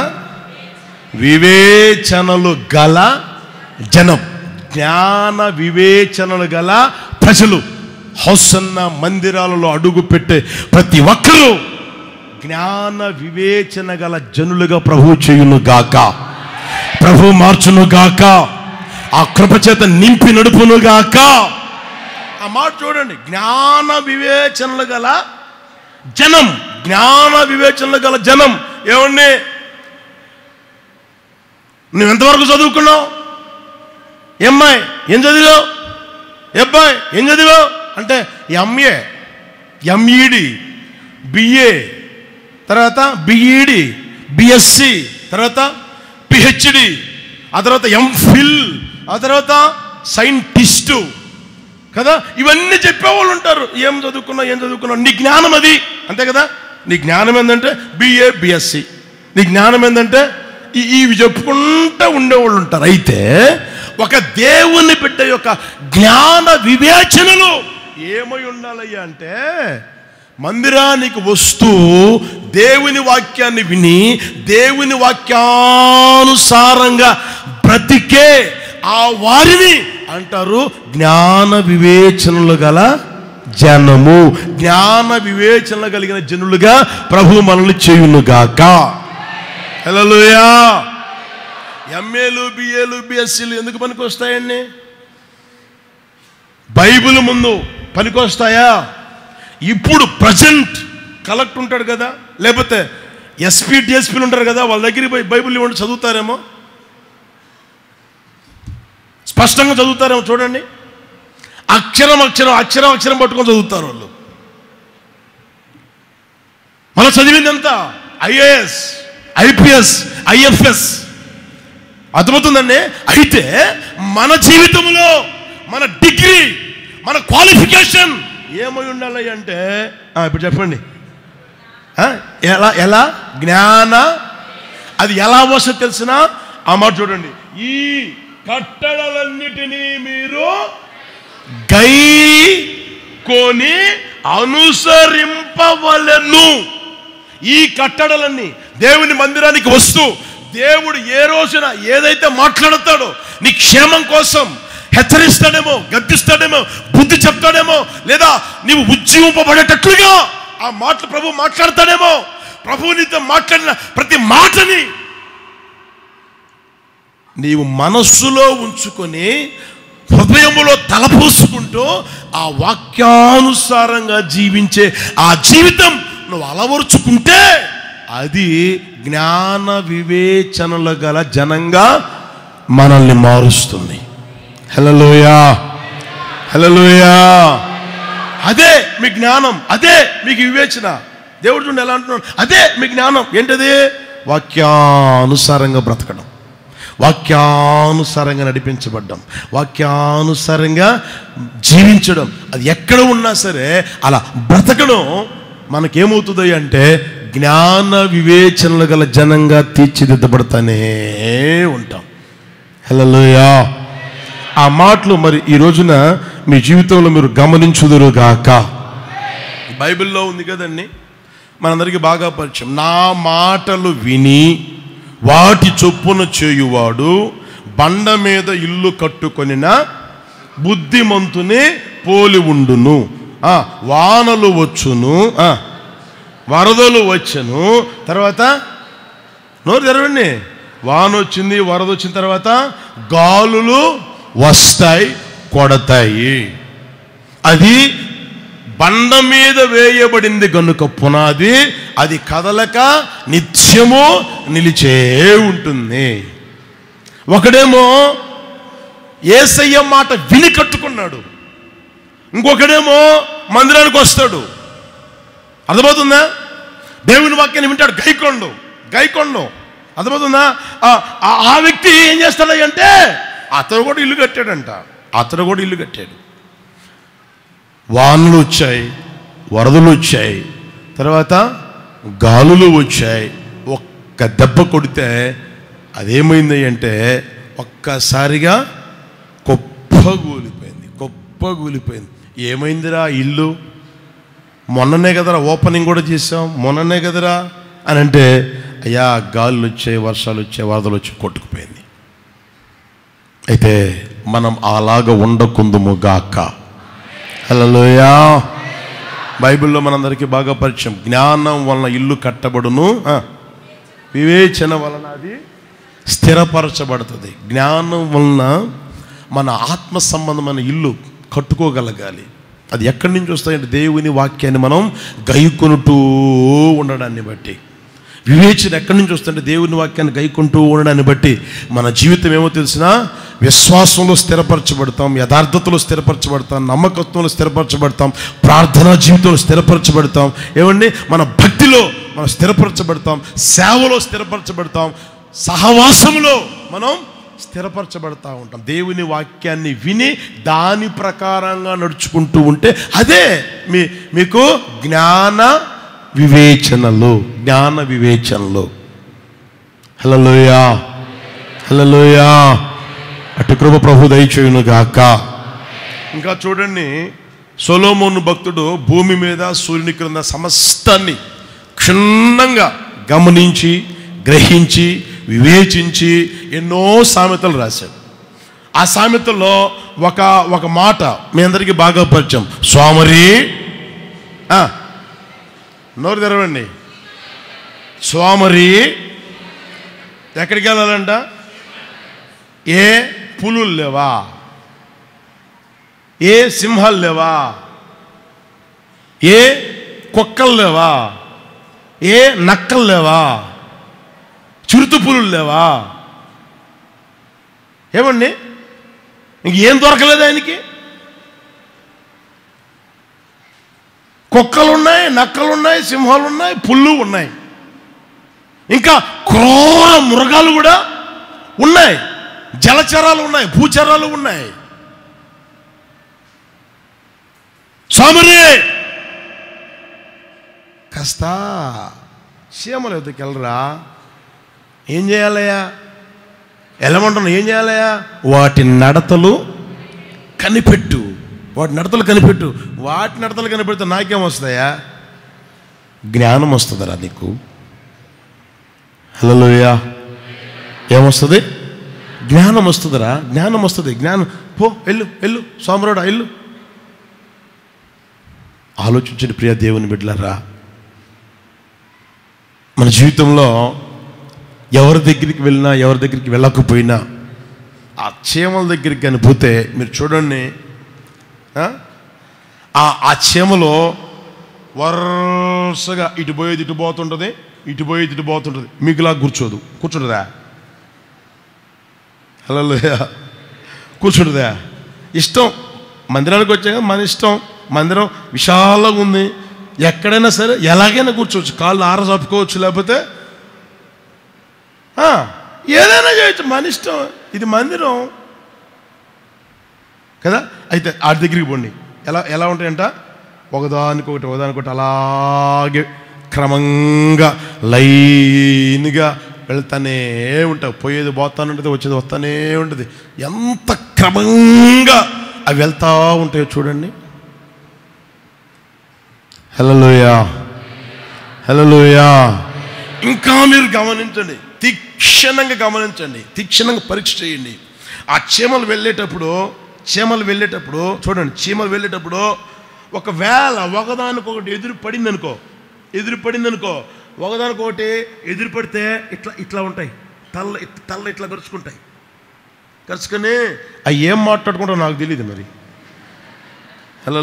వివేచనలు గల జనం జ్ఞాన వివేచనలు గల ప్రజలు హౌసన్న మందిరాలలో అడుగు పెట్టే ప్రతి ఒక్కరూ జ్ఞాన వివేచన గల జనులుగా ప్రభు చేయును గాక ప్రభు మార్చును గాక ఆ కృపచేత నింపి నడుపును గాక ఆ మాట చూడండి జ్ఞాన వివేచనలు గల జనం జ్ఞాన వివేచనలు గల జనం ఏమండి నువ్వు ఎంతవరకు చదువుకున్నావు ఏమ్మాయి ఏం చదివావు అబ్బాయి ఏం చదివావు అంటే ఎంఏ ఎంఈడి బిఏ తర్వాత బిఈడి బిఎస్సి తర్వాత పిహెచ్డి ఆ తర్వాత ఎంఫిల్ ఆ తర్వాత సైంటిస్టు కదా ఇవన్నీ చెప్పేవాళ్ళు ఉంటారు ఏం చదువుకున్నావు ఏం చదువుకున్నావు నీ జ్ఞానం అది అంతే కదా నీ జ్ఞానం ఏంటంటే బిఏ బిఎస్సి నీ జ్ఞానం ఏంటంటే ఈ- ఇవి చెప్పుకుంటూ ఉండేవాళ్ళు ఉంటారు అయితే ఒక దేవుని బిడ్డ యొక్క జ్ఞాన వివేచనలు ఏమై ఉండాలయ్యా అంటే మందిరానికి వస్తూ దేవుని వాక్యాన్ని విని దేవుని వాక్యానుసారంగా బ్రతికే ఆ వారిని అంటారు జ్ఞాన వివేచనలు గల జనము జ్ఞాన వివేచనలు కలిగిన జనులుగా ప్రభు మనల్ని చేయునుగాక హల్లెలూయా ఎంఏలు బిఏలు బిఎస్సీలు ఎందుకు పనికి వస్తాయండి బైబిల్ ముందు పనికొస్తాయా ఇప్పుడు ప్రజెంట్ కలెక్ట్ ఉంటాడు కదా లేకపోతే ఎస్పీ డిఎస్పీలు ఉంటారు కదా వాళ్ళ దగ్గరికి పోయి బైబిల్ ఇవ్వండి చదువుతారేమో స్పష్టంగా చదువుతారేమో చూడండి అక్షరం అక్షరం అక్షరం అక్షరం పట్టుకొని చదువుతారు వాళ్ళు మళ్ళీ చదివింది ఎంత ఐఏఎస్ ఐపీఎస్ ఐఎఫ్ఎస్ అర్థమవుతుందండి అయితే మన జీవితంలో మన డిగ్రీ మన క్వాలిఫికేషన్ ఏమై ఉండాలి అంటే ఆ, ఇప్పుడు చెప్పండి ఆ? ఎలా ఎలా జ్ఞాన అది ఎలా వస్తుంది తెలిసిన ఆ మాట చూడండి ఈ కట్టడలన్నిటినీ మీరు గై కొని అనుసరింపవలెను ఈ కట్టడలన్నీ దేవుని మందిరానికి వస్తూ దేవుడు ఏ రోజున ఏదైతే మాట్లాడతాడో నీ క్షేమం కోసం హెచ్చరిస్తాడేమో గద్దిస్తాడేమో బుద్ధి చెప్తాడేమో లేదా నీవు ఉజ్జీవింపబడేటట్లుగా ఆ మాటలు ప్రభు మాట్లాడతాడేమో ప్రభువు నీతో మాట్లాడిన ప్రతి మాటని నీవు మనస్సులో ఉంచుకొని హృదయములో తలపోసుకుంటూ ఆ వాక్యానుసారంగా జీవించే ఆ జీవితం నువ్వు అలవరుచుకుంటే అది జ్ఞాన వివేచనలు గల జనంగా మనల్ని మారుస్తుంది హలోయా హలోయా అదే మీ జ్ఞానం అదే మీకు వివేచన దేవుడు చూడండి ఎలా అంటున్నాడు అదే మీ జ్ఞానం ఏంటది వాక్యానుసారంగా బ్రతకడం వాక్యానుసారంగా నడిపించబడ్డం వాక్యానుసారంగా జీవించడం అది ఎక్కడ ఉన్నా సరే అలా బ్రతకడం మనకేమవుతుంది అంటే జ్ఞాన వివేచనలు గల జనంగా తీర్చిదిద్దబడతానే ఉంటాం హలోయా ఆ మాటలు మరి ఈ రోజున మీ జీవితంలో మీరు గమనించుదురుగాక బైబిల్లో ఉంది కదండి మనందరికీ బాగా పరిచయం నా మాటలు విని వాటి చొప్పున చేయువాడు బండ మీద ఇల్లు కట్టుకొనిన బుద్ధిమంతుని పోలి ఉండును ఆ, వానలు వచ్చును ఆ, వరదలు వచ్చును తర్వాత నోరు తెరవండి వాన వచ్చింది వరద వచ్చిన తర్వాత గాలులు వస్తాయి కొడతాయి అది బండ మీద వేయబడింది గనుక పునాది అది కదలక నిత్యము నిలిచే ఉంటుంది ఒకడేమో ఏసయ్య మాట విని కట్టుకున్నాడు ఇంకొకడేమో మందిరానికి వస్తాడు అర్థమవుతుందా దేవుని వాక్యాన్ని వింటాడు గైకొండు గైకొండు అర్థమవుతుందా ఆ- ఆ- ఆ వ్యక్తి ఏం చేస్తాడు అంటే అతను కూడా ఇల్లు కట్టాడంట అతను కూడా ఇల్లు కట్టాడు వానలు వచ్చాయి వరదలు వచ్చాయి తర్వాత గాలులు వచ్చాయి ఒక్క దెబ్బ కొడితే అదేమైంది అంటే ఒక్కసారిగా కుప్పగూలిపోయింది కుప్పగూలిపోయింది ఏమైందిరా ఇల్లు మొన్ననే కదరా ఓపెనింగ్ కూడా చేసాం మొన్ననే కదరా అని అంటే అయ్యా గాలులు వచ్చాయి వర్షాలు వచ్చాయి వరదలు వచ్చి కొట్టుకుపోయింది అయితే మనం అలాగ ఉండకుందుము గాక హలోయా బైబిల్లో మనందరికీ బాగా పరిచయం జ్ఞానం వలన ఇల్లు కట్టబడును ఆ, వివేచన వలన అది స్థిరపరచబడుతుంది జ్ఞానం వలన మన ఆత్మ సంబంధమైన ఇల్లు కట్టుకోగలగాలి అది ఎక్కడి నుంచి వస్తాయంటే దేవుని వాక్యాన్ని మనం గైకొనుటూ ఉండడాన్ని బట్టి వివేచన ఎక్కడి నుంచి వస్తుంటే దేవుని వాక్యాన్ని గైకుంటూ ఉండడాన్ని బట్టి మన జీవితం ఏమో తెలిసినా విశ్వాసంలో స్థిరపరచబడతాం యథార్థతలో స్థిరపరచబడతాం నమ్మకత్వంలో స్థిరపరచబడతాం ప్రార్థనా జీవితంలో స్థిరపరచబడతాం ఏమండి మన భక్తిలో మనం స్థిరపరచబడతాం సేవలో స్థిరపరచబడతాం సహవాసంలో మనం స్థిరపరచబడతా ఉంటాం దేవుని వాక్యాన్ని విని దాని ప్రకారంగా నడుచుకుంటూ ఉంటే అదే మీ మీకు జ్ఞాన వివేచనలు జ్ఞాన వివేచనలు హలోయా హలోయా అటు కృప ప్రభు దయచేయును గాక ఇంకా చూడండి సొలోమోను భక్తుడు భూమి మీద సూర్యుని క్రింద సమస్తాన్ని క్షుణ్ణంగా గమనించి గ్రహించి వివేచించి ఎన్నో సామెతలు రాశాడు ఆ సామెతల్లో ఒక ఒక మాట మీ అందరికీ బాగా పరిచయం సోమరి ఆ, నోరు తెరవండి సోమరి ఎక్కడికి వెళ్ళాలంట ఏ పులులు లేవా ఏ సింహాలు లేవా ఏ కుక్కలు లేవా ఏ నక్కలు లేవా చిరుత పులులు లేవా ఏమండి ఇంకేం దొరకలేదు ఆయనకి కుక్కలు ఉన్నాయి నక్కలు ఉన్నాయి సింహాలు ఉన్నాయి పుల్లు ఉన్నాయి ఇంకా క్రూర మృగాలు కూడా ఉన్నాయి జలచరాలు ఉన్నాయి భూచరాలు ఉన్నాయి సోమరి కాస్త చీమల ఎదుకు వెళ్ళరా ఏం చేయాలయ్యా వెళ్ళమంటున్నా ఏం చేయాలయ్యా వాటి నడతలు కనిపెట్టు వాటి నడతలు కనిపెట్టు వాటి నడతలు కనిపెడితే నాకేం వస్తాయా జ్ఞానం వస్తుందరా నీకు హలోయా ఏమొస్తుంది జ్ఞానం వస్తుందిరా జ్ఞానం వస్తుంది జ్ఞానం పో వెళ్ళు వెళ్ళు సోమరోడా వెళ్ళు ఆలోచించండి ప్రియ దేవుని బిడ్డలారా మన జీవితంలో ఎవరి దగ్గరికి వెళ్ళినా ఎవరి దగ్గరికి వెళ్ళకపోయినా ఆ చీమల దగ్గరికి కానీ పోతే మీరు చూడండి ఆ? ఆ ఆ చీమలో వరుసగా ఇటు పోయేది ఇటు పోతుంటుంది ఇటు పోయేది ఇటు పోతుంటుంది మీకులా కూర్చోదు కూర్చుంటుందా హలో కూర్చుంటుందా ఇష్టం మందిరానికి వచ్చాక మన ఇష్టం మందిరం విశాలంగా ఉంది ఎక్కడైనా సరే ఎలాగైనా కూర్చోవచ్చు కాళ్ళు ఆర చప్పుకోవచ్చు లేకపోతే ఆ, ఏదైనా చేయొచ్చు మన ఇష్టం ఇది మందిరం కదా అయితే ఆడి దగ్గరికి పోండి ఎలా ఎలా ఉంటాయంట ఒకదానికొకటి ఒకదానికొకటి అలాగే క్రమంగా లైన్గా వెళ్తానే ఉంటాయి పోయేది పోతానే ఉంటుంది వచ్చేది వస్తానే ఉంటుంది ఎంత క్రమంగా అవి వెళ్తా ఉంటాయో చూడండి హలోయా హలోయా ఇంకా మీరు గమనించండి తీక్షణంగా గమనించండి తీక్షణంగా పరీక్ష చేయండి ఆ చీమలు వెళ్ళేటప్పుడు చీమలు వెళ్ళేటప్పుడు చూడండి చీమలు వెళ్ళేటప్పుడు ఒకవేళ ఒకదానికొకటి ఎదురు పడింది అనుకో ఎదురు పడింది అనుకో ఒకదానికొకటి ఎదురు పడితే ఇట్లా ఇట్లా ఉంటాయి తల్ల ఇట్- తల్ల ఇట్లా గరుచుకుంటాయి గరుచుకొని అవి ఏం మాట్లాడుకుంటారో నాకు తెలియదు మరి హలో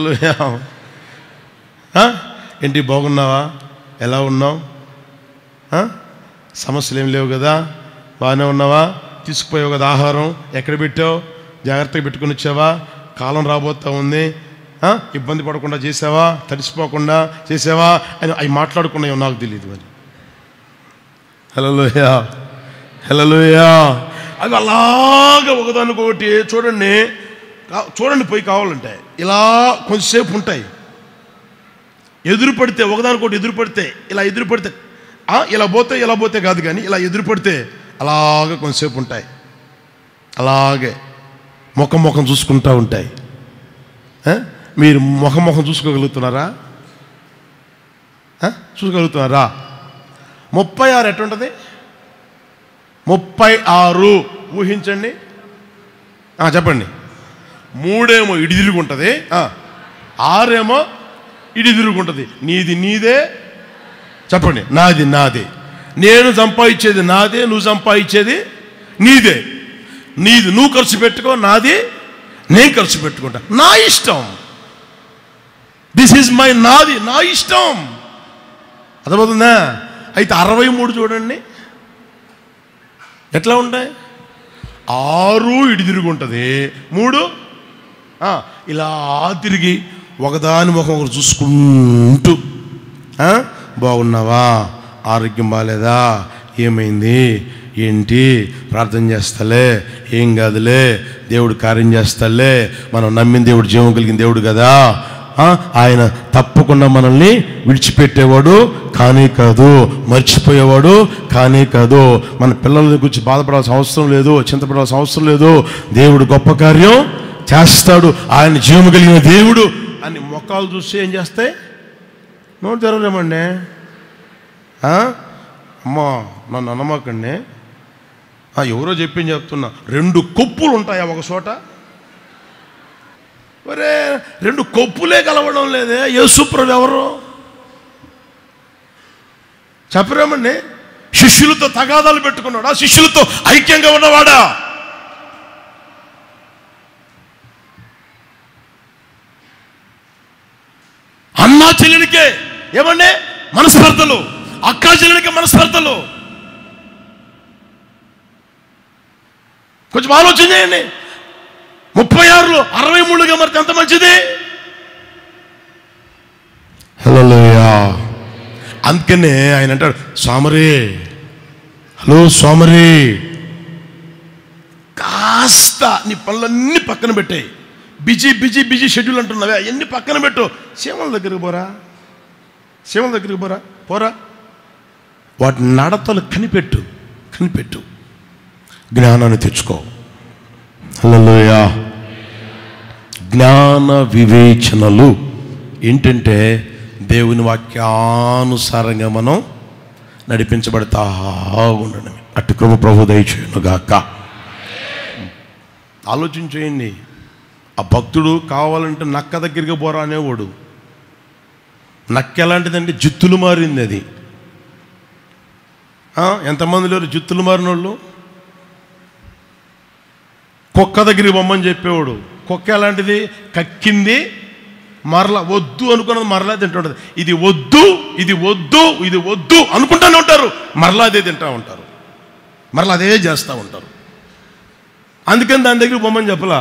ఏంటి బాగున్నావా ఎలా ఉన్నావు ఆ? సమస్యలు ఏం లేవు కదా బాగానే ఉన్నావా తీసుకుపోయావు కదా ఆహారం ఎక్కడ పెట్టావు జాగ్రత్తగా పెట్టుకుని వచ్చావా కాలం రాబోతా ఉంది ఆ? ఇబ్బంది పడకుండా చేసావా తడిసిపోకుండా చేసావా అని అవి మాట్లాడుకున్నాయో నాకు తెలియదు మరి హలోయా హలోయా అవి అలాగా ఒకదానికొకటి చూడండి కా- చూడండి పోయి కావాలంటే ఇలా కొంచెంసేపు ఉంటాయి ఎదురు పడితే ఒకదానికొకటి ఎదురు పడితే ఇలా ఎదురు పడితే ఆ, ఇలా పోతే ఇలా పోతే కాదు కానీ ఇలా ఎదురు పడితే అలాగే కొంతసేపు ఉంటాయి అలాగే ముఖం ముఖం చూసుకుంటూ ఉంటాయి ఆ? మీరు ముఖం ముఖం చూసుకోగలుగుతున్నారా ఆ? చూసుకోగలుగుతున్నారా ముప్పై ఆరు ఎట్టుంటుంది ముప్పై ఆరు ఊహించండి ఆ, చెప్పండి మూడేమో ఇడి తిరుగుంటుంది ఆరేమో ఇడి తిరుగుంటుంది నీది నీదే చెప్పండి నాది నాదే నేను సంపాదించేది నాదే నువ్వు సంపాదించేది నీదే నీది నువ్వు ఖర్చు పెట్టుకో నాది నేను ఖర్చు పెట్టుకుంటా నా ఇష్టం దిస్ ఈజ్ మై నాది నా ఇష్టం అర్థమవుతుందా అయితే అరవై మూడు చూడండి ఎట్లా ఉంటాయి ఆరు ఇటు తిరిగి ఉంటుంది మూడు ఆ, ఇలా తిరిగి ఒకదాని ముఖం ఒకరు చూసుకుంటూ ఆ, బాగున్నావా ఆరోగ్యం బాగాలేదా ఏమైంది ఏంటి ప్రార్థన చేస్తలే ఏం కాదులే దేవుడు కార్యం చేస్తలే మనం నమ్మిన దేవుడు జీవం కలిగిన దేవుడు కదా ఆ, ఆయన తప్పకుండా మనల్ని విడిచిపెట్టేవాడు కానీ కాదు మర్చిపోయేవాడు కానీ కాదు మన పిల్లల గురించి బాధపడాల్సిన అవసరం లేదు చింతపడాల్సిన అవసరం లేదు దేవుడు గొప్ప కార్యం చేస్తాడు ఆయన జీవం కలిగిన దేవుడు అని మొక్కలు చూస్తే ఏం చేస్తాయి నోటి తెరవలేమండి ఆ? అమ్మా నన్ను అనమాకండి ఆ, ఎవరో చెప్పింది చెప్తున్నా రెండు కొప్పులు ఉంటాయా ఒక చోట ఒరే రెండు కొప్పులే కలవడం లేదే యేసుప్రభు ఎవరు చెప్పరేమండి శిష్యులతో తగాదాలు పెట్టుకున్నాడా శిష్యులతో ఐక్యంగా ఉన్నవాడా అన్నా చెల్లెలికే ఏమండి మనస్పర్ధలు అక్కా చెల్లెలికే మనస్పర్ధలు కొంచెం ఆలోచన చేయండి ముప్పై ఆరులో అరవై మూడుగా మరి ఎంత మంచిది హలోయా అందుకనే ఆయన అంటాడు సోమరి హలో సోమరి కాస్త నీ పనులన్నీ పక్కన పెట్టాయి బిజీ బిజీ బిజీ షెడ్యూల్ అంటున్నావే ఎన్ని పక్కన పెట్టు సీమల దగ్గరికి పోరా సీమల దగ్గరికి పోరా పోరా వాటి నడతలు కనిపెట్టు కనిపెట్టు జ్ఞానాన్ని తెచ్చుకో హల్లెలూయా జ్ఞాన వివేచనలు ఏంటంటే దేవుని వాక్యానుసారంగా మనం నడిపించబడతా ఉండడమే అటు కృప ప్రభు దయచేయునుగాక ఆలోచన చేయండి ఆ భక్తుడు కావాలంటే నక్క దగ్గరికి పోరా అనేవాడు నక్క ఎలాంటిదంటే జిత్తులు మారింది అది ఆ, ఎంతమంది లేరు జిత్తులు మారిన వాళ్ళు కుక్క దగ్గరికి బొమ్మని చెప్పేవాడు కుక్క ఎలాంటిది కక్కింది మరలా వద్దు అనుకున్నది మరలా తింటుంటది ఇది వద్దు ఇది వద్దు ఇది వద్దు అనుకుంటూనే ఉంటారు మరలా అదే తింటా ఉంటారు మరలా అదే చేస్తూ ఉంటారు అందుకని దాని దగ్గర బొమ్మని చెప్పలా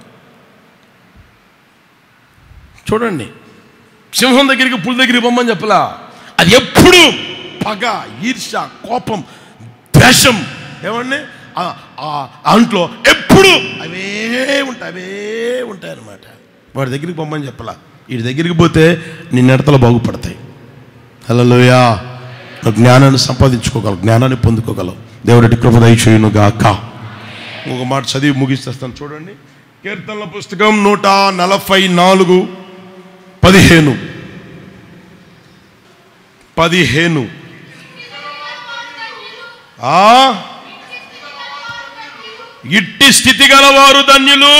చూడండి సింహం దగ్గరికి పులి దగ్గరికి బొమ్మని చెప్పలా అది ఎప్పుడు పగ ఈర్ష కోపం ద్వేషం ఏమండి ఆ- ఆ అంట్లో ఎప్పుడు అవే ఉంటాయి అవే ఉంటాయి అన్నమాట వాడి దగ్గరికి బొమ్మని చెప్పలా వీడి దగ్గరికి పోతే నీ నడతలు బాగుపడతాయి హలోయా నువ్వు జ్ఞానాన్ని సంపాదించుకోగలవు జ్ఞానాన్ని పొందుకోగలవు దేవుడి కృప దయచేయును గాక ఒక మాట చదివి ముగిస్తాను చూడండి కీర్తనల పుస్తకం నూట నలభై నాలుగు పదిహేను పదిహేను ఆ ఇట్టి స్థితి గలవారు ధన్యులు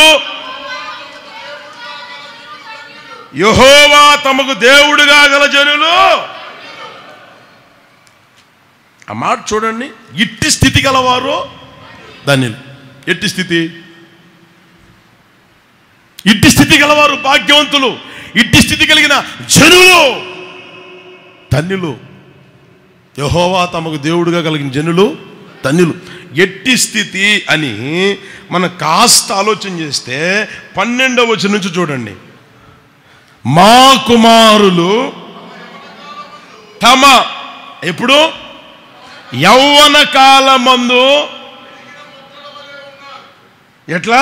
యహోవా తమకు దేవుడుగా గల జనులు ఆ మాట చూడండి ఇట్టి స్థితి గలవారు ధన్యులు ఎట్టి స్థితి ఇట్టి స్థితి గలవారు భాగ్యవంతులు ఇట్టి స్థితి కలిగిన జనులు ధన్యులు యహోవా తమకు దేవుడుగా కలిగిన జనులు ధన్యులు ఎట్టి స్థితి అని మనం కాస్త ఆలోచన చేస్తే పన్నెండవ వచనం నుంచి చూడండి మా కుమారులు తమ ఎప్పుడు యౌవన కాలమందు ఎట్లా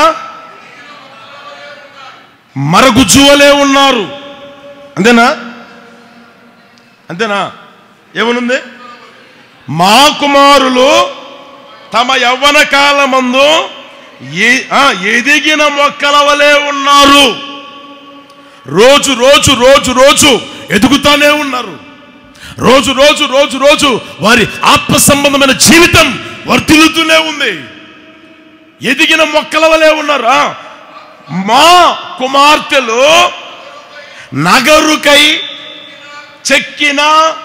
మరగుజ్జువలే ఉన్నారు అంతేనా అంతేనా ఏమనుంది మా కుమారులు తమ యవ్వన కాలమందు ఏ- ఆ, ఎదిగిన మొక్కల వలె ఉన్నారు రోజు రోజు రోజు రోజు ఎదుగుతానే ఉన్నారు రోజు రోజు రోజు రోజు వారి ఆత్మ సంబంధమైన జీవితం వర్తిల్లుతూనే ఉంది ఎదిగిన మొక్కల వలె ఉన్నారు ఆ, మా కుమార్తెలు నగరుకై చెక్కిన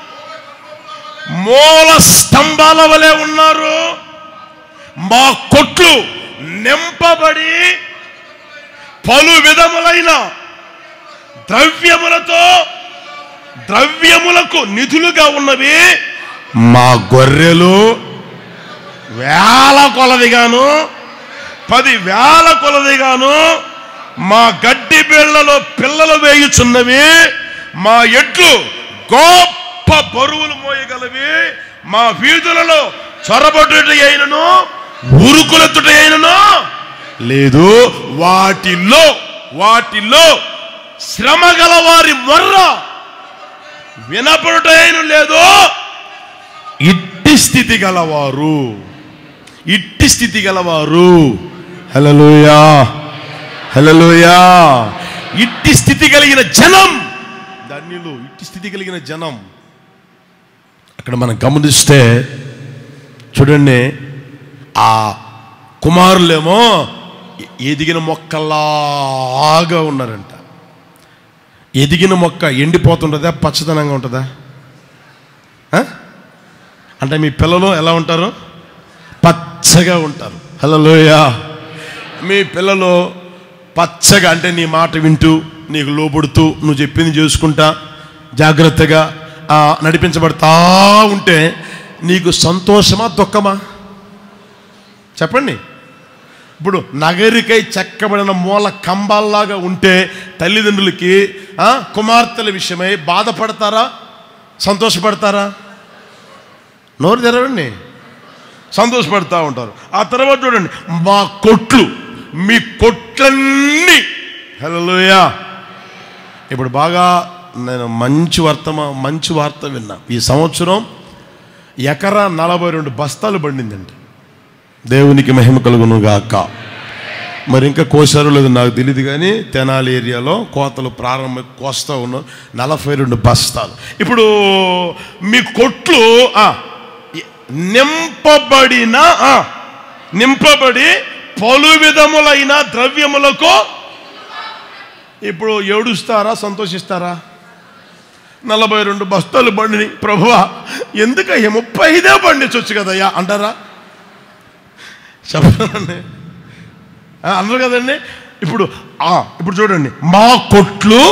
మూల స్తంభాల వలె ఉన్నారు మా కొట్లు నింపబడి పలు విధములైన ద్రవ్యములతో ద్రవ్యములకు నిధులుగా ఉన్నవి మా గొర్రెలు వేల కొలదిగాను పది వేల కొలదిగాను మా గడ్డి బీళ్లలో పిల్లలు వేయుచున్నవి మా ఎడ్లు గొప్ప బరువులు మోయగలవి మా వీధులలో చొరబడుట అయినను ఉరుకులెత్తుట అయినను లేదు వాటిలో వాటిలో శ్రమ గల వారి మొర్ర వినపడుట అయిన లేదు ఇట్టి స్థితి గలవారు ఇట్టి స్థితి గలవారు హలలోయా హలలోయా ఇట్టి స్థితి కలిగిన జనం ధన్యులు ఇట్టి స్థితి కలిగిన జనం అక్కడ మనం గమనిస్తే చూడండి ఆ కుమారులేమో ఎ- ఎదిగిన మొక్కలాగా ఉన్నారంట ఎదిగిన మొక్క ఎండిపోతుంటుందా పచ్చదనంగా ఉంటుందా ఆ? అంటే మీ పిల్లలు ఎలా ఉంటారు పచ్చగా ఉంటారు హలోయ మీ పిల్లలు పచ్చగా అంటే నీ మాట వింటూ నీకు లోబడుతూ నువ్వు చెప్పింది చేసుకుంటా జాగ్రత్తగా ఆ, నడిపించబడతా ఉంటే నీకు సంతోషమా దుఃఖమా చెప్పండి ఇప్పుడు నగరికై చెక్కబడిన మూల కంబాల్లాగా ఉంటే తల్లిదండ్రులకి ఆ, కుమార్తెల విషయమై బాధపడతారా సంతోషపడతారా నోరు తెరవండి సంతోషపడతా ఉంటారు ఆ తర్వాత చూడండి మా కొట్లు మీ కొట్లన్నీ హలోయా ఇప్పుడు బాగా నేను మంచి వర్తమా మంచి వార్త విన్నా ఈ సంవత్సరం ఎకరా నలభై రెండు బస్తాలు పండిందండి దేవునికి మహిమ కలుగును గాక మరి ఇంకా కోసారో లేదో నాకు తెలియదు కానీ తెనాలి ఏరియాలో కోతలు ప్రారంభం కోస్తా ఉన్నాం నలభై రెండు బస్తాలు ఇప్పుడు మీ కొట్లు ఆ, నింపబడిన ఆ, నింపబడి పలు విధములైన ద్రవ్యములకు ఇప్పుడు ఏడుస్తారా సంతోషిస్తారా నలభై రెండు బస్తాలు బండిని ప్రభువా ఎందుకయ్యా ముప్పై ఐదే పండించవచ్చు కదయ్యా అంటారా చెప్పండి ఆ, అన్నారు కదండి ఇప్పుడు ఆ, ఇప్పుడు చూడండి మా కొట్లు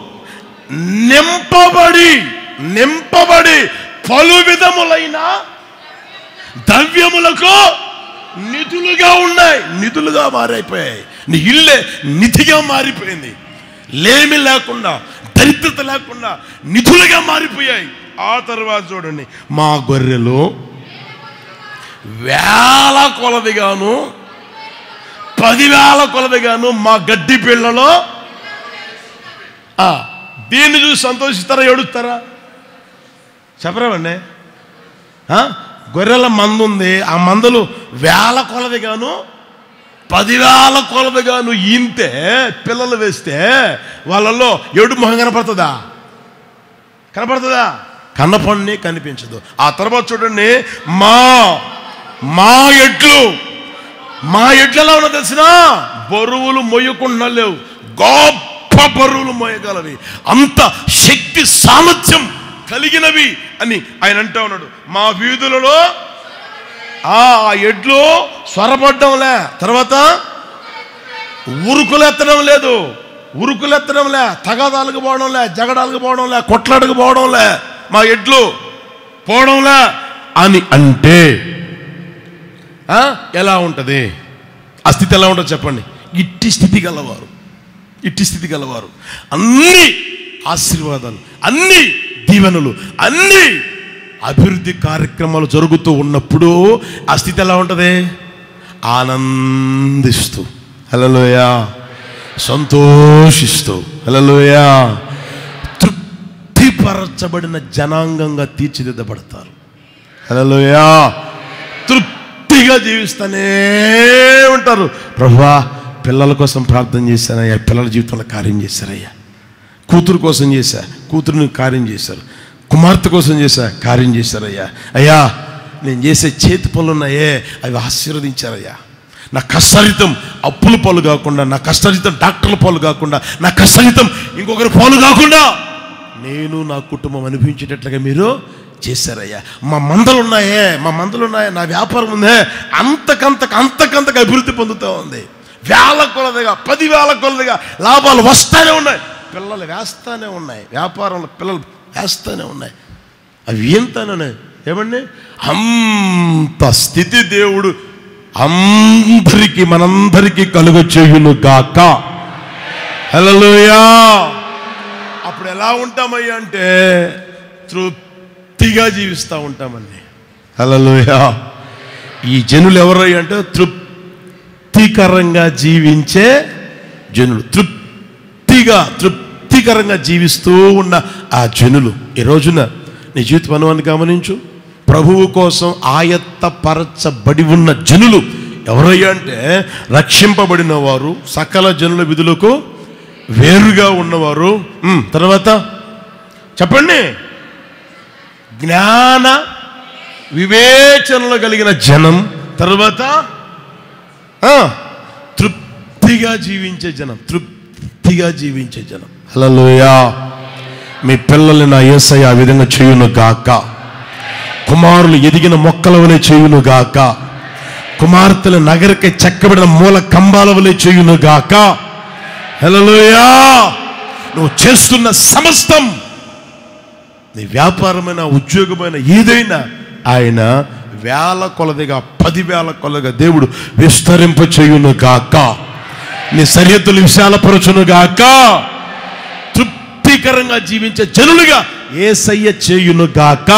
నింపబడి నింపబడి పలు విధములైన ద్రవ్యములకు నిధులుగా ఉన్నాయి నిధులుగా మారైపోయాయి నీ ఇల్లే నిధిగా మారిపోయింది లేమి లేకుండా దరిద్రత లేకుండా నిధులుగా మారిపోయాయి ఆ తర్వాత చూడండి మా గొర్రెలు వేల కొలదిగాను పదివేల కొలదిగాను మా గడ్డి పిల్లలో ఆ, దీన్ని చూసి సంతోషిస్తారా ఏడుస్తారా చెప్పరావండి ఆ? గొర్రెల మందు ఉంది ఆ మందులు వేల కొలదిగాను పదివేల కొలదిగాను ఈంతే పిల్లలు వేస్తే వాళ్ళల్లో ఏడు మొహం కనపడుతుందా కనపడుతుందా కన్నపండి కనిపించదు ఆ తర్వాత చూడండి మా మా ఎడ్లు మా ఎడ్లలో ఉన్న తెలిసిన బరువులు మొయ్యకుండా లేవు గొప్ప బరువులు మోయగలవి అంత శక్తి సామర్థ్యం కలిగినవి అని ఆయన అంటా ఉన్నాడు మా వీధులలో ఆ ఆ ఎడ్లు స్వరపడ్డంలే తర్వాత ఉరుకులెత్తడం లేదు ఉరుకులెత్తడంలే తగాదాలకు పోవడంలే జగడాలకు పోవడంలే కొట్లాడకు పోవడంలే మా ఎడ్లు పోవడంలే అని అంటే ఆ, ఎలా ఉంటుంది ఆ స్థితి ఎలా ఉంటుంది చెప్పండి ఇట్టి స్థితి గలవారు ఇట్టి స్థితి గలవారు అన్ని ఆశీర్వాదాలు అన్ని దీవెనలు అన్ని అభివృద్ధి కార్యక్రమాలు జరుగుతూ ఉన్నప్పుడు ఆ స్థితి ఎలా ఉంటుంది ఆనందిస్తూ హలోయ సంతోషిస్తూ హలోయ తృప్తిపరచబడిన జనాంగంగా తీర్చిదిద్దబడతారు హలోయ తృప్తిగా జీవిస్తూనే ఉంటారు ప్రభువా పిల్లల కోసం ప్రార్థన చేశానయ్యా పిల్లల జీవితంలో కార్యం చేశారయ్యా కూతురు కోసం చేశా కూతురుని కార్యం చేశారు కుమార్తె కోసం చేశా కార్యం చేశారయ్యా అయ్యా నేను చేసే చేతి పనులు ఉన్నాయే అవి ఆశీర్వదించారయ్యా నా కష్టరితం అప్పుల పాలు కాకుండా నా కష్టరితం డాక్టర్ల పాలు కాకుండా నా కష్టరితం ఇంకొకరి పాలు కాకుండా నేను నా కుటుంబం అనిపించేటట్లుగా మీరు చేశారయ్యా మా మందలు ఉన్నాయే మా మందలు ఉన్నాయే నా వ్యాపారం ఉందే అంతకంతకు అంతకంతకు అభివృద్ధి పొందుతూ ఉంది వేల కొలదిగా పదివేల కొలదిగా లాభాలు వస్తానే ఉన్నాయి పిల్లలు వేస్తానే ఉన్నాయి వ్యాపారంలో పిల్లలు వేస్తానే ఉన్నాయి అవి ఎంతనే ఏమండి అంత స్థితి దేవుడు అందరికీ మనందరికీ కలుగ చేయును గాక హల్లెలూయా అప్పుడు ఎలా ఉంటామయ్యా అంటే తృప్తిగా జీవిస్తూ ఉంటామండి హల్లెలూయా ఈ జనులు ఎవరయ్యా అంటే తృప్తికరంగా జీవించే జనులు తృప్తిగా తృప్తికరంగా జీవిస్తూ ఉన్న ఆ జనులు ఈ రోజున నీ జీవితం అనువాన్ని గమనించు ప్రభువు కోసం ఆయత్తపరచబడి ఉన్న జనులు ఎవరయ్యా అంటే రక్షింపబడిన వారు సకల జనుల విధులకు వేరుగా ఉన్నవారు ఉమ్, తర్వాత చెప్పండి జ్ఞాన వివేచనలు కలిగిన జనం తర్వాత ఆ, తృప్తిగా జీవించే జనం తృప్తిగా జీవించే జనం హల్లెలూయా మీ పిల్లల్ని నా యేసయ్య ఆ విధంగా చేయును గాక కుమారులు ఎదిగిన మొక్కల వలె చేయును గాక కుమార్తెలు నగరకి చెక్కబడిన మూల కంబాల వలె చేయును గాక హల్లెలూయా నువ్వు చేస్తున్న సమస్తం నీ వ్యాపారమైన ఉద్యోగమైన ఏదైనా ఆయన వేల కొలదిగా పదివేల కొలదిగా దేవుడు విస్తరింప చేయును గాక నీ సరిహద్దులు విశాలపరచును గాక తృప్తికరంగా జీవించే జనులుగా ఏసయ్య చేయును గాక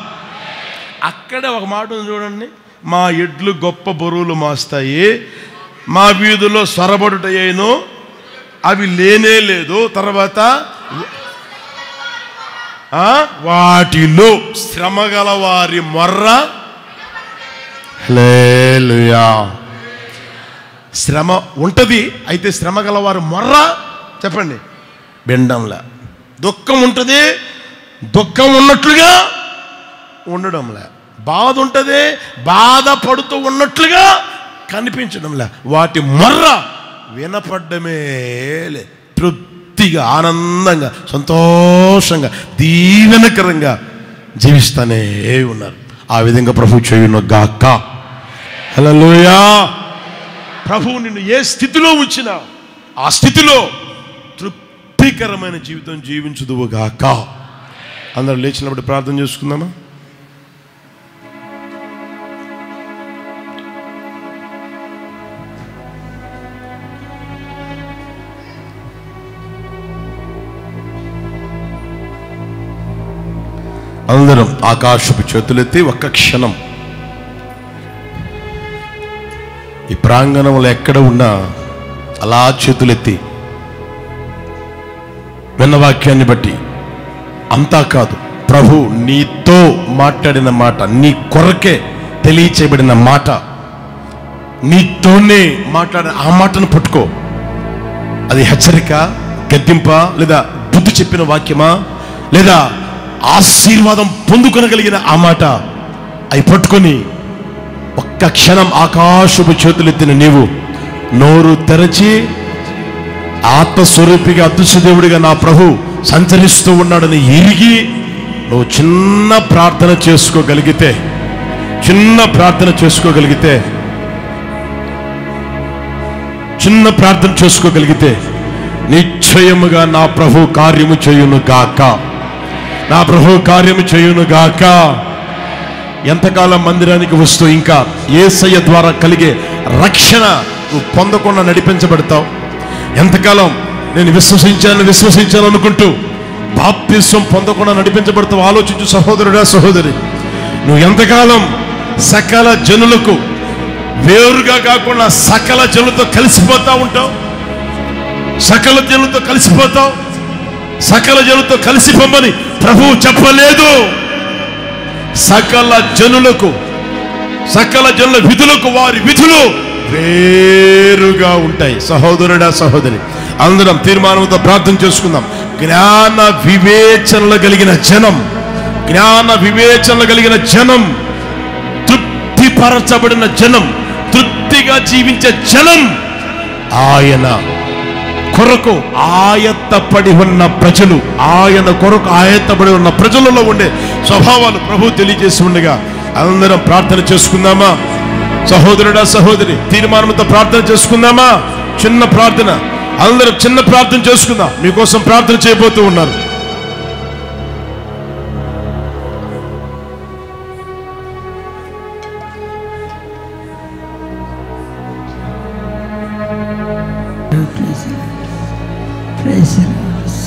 అక్కడే ఒక మాట ఉంది చూడండి మా ఎడ్లు గొప్ప బరువులు మోస్తాయి మా వీధుల్లో స్వరబడుటయ్యేను అవి లేనే లేదు తర్వాత ఆ, వాటిలో శ్రమ గల వారి మొర్ర హల్లెలూయా శ్రమ ఉంటది అయితే శ్రమ గల వారి మొర్ర చెప్పండి బెండంలా దుఃఖం ఉంటుంది దుఃఖం ఉన్నట్లుగా ఉండడంలే బాధ ఉంటుంది బాధపడుతూ ఉన్నట్లుగా కనిపించడంలే వాటి మొర్ర వినపడ్డమే లే తృప్తిగా ఆనందంగా సంతోషంగా దీవెనకరంగా జీవిస్తానే ఉన్నారు ఆ విధంగా ప్రభు చేయును గాక హల్లెలూయా ప్రభువు నిన్ను ఏ స్థితిలో ఉంచినా ఆ స్థితిలో తృప్తికరమైన జీవితం జీవించుదువు గాక అందరూ లేచినప్పుడు ప్రార్థన చేసుకుందామా అందరం ఆకాశపు చేతులెత్తి ఒక్క క్షణం ఈ ప్రాంగణంలో ఎక్కడ ఉన్నా అలా చేతులెత్తి విన్న వాక్యాన్ని బట్టి అంతా కాదు ప్రభు నీతో మాట్లాడిన మాట నీ కొరకే తెలియచేయబడిన మాట నీతోనే మాట్లాడిన ఆ మాటను పట్టుకో అది హెచ్చరిక గద్దింప లేదా బుద్ధి చెప్పిన వాక్యమా లేదా ఆశీర్వాదం పొందుకొనగలిగిన ఆ మాట అవి పట్టుకొని ఒక్క క్షణం ఆకాశపు చేతులెత్తిన నీవు నోరు తెరచి ఆత్మస్వరూపిగా అదృశ్యదేవుడిగా నా ప్రభు సంచరిస్తూ ఉన్నాడని ఎరిగి నువ్వు చిన్న ప్రార్థన చేసుకోగలిగితే చిన్న ప్రార్థన చేసుకోగలిగితే చిన్న ప్రార్థన చేసుకోగలిగితే నిశ్చయముగా నా ప్రభు కార్యము చేయును గాక నా ప్రభు కార్యము చేయును గాక ఎంతకాలం మందిరానికి వస్తూ ఇంకా ఏసయ్య ద్వారా కలిగే రక్షణ నువ్వు పొందకుండా నడిపించబడతావు ఎంతకాలం నేను విశ్వసించాను విశ్వసించాను అనుకుంటూ బాప్తిస్వం పొందకుండా నడిపించబడతావు ఆలోచించు సహోదరుడా సహోదరి నువ్వు ఎంతకాలం సకల జనులకు వేరుగా కాకుండా సకల జనులతో కలిసిపోతా ఉంటావు సకల జనులతో కలిసిపోతావు సకల జనులతో కలిసిపోమని ప్రభువు చెప్పలేదు సకల జనులకు సకల జనుల విధులకు వారి విధులు వేరుగా ఉంటాయి సహోదరుడా సహోదరి అందరం తీర్మానంతో ప్రార్థన చేసుకుందాం జ్ఞాన వివేచనలు కలిగిన జనం జ్ఞాన వివేచనలు కలిగిన జనం తృప్తిపరచబడిన జనం తృప్తిగా జీవించే జనం ఆయన కొరకు ఆయత్తపడి ఉన్న ప్రజలు ఆయన కొరకు ఆయత్తపడి ఉన్న ప్రజలలో ఉండే స్వభావాలు ప్రభు తెలియజేసి ఉండగా అందరం ప్రార్థన చేసుకుందామా సహోదరుడా సహోదరి తీర్మానంతో ప్రార్థన చేసుకుందామా చిన్న ప్రార్థన అందరం చిన్న ప్రార్థన చేసుకుందాం మీకోసం ప్రార్థన చేయబోతూ ఉన్నారు Praise the Lord.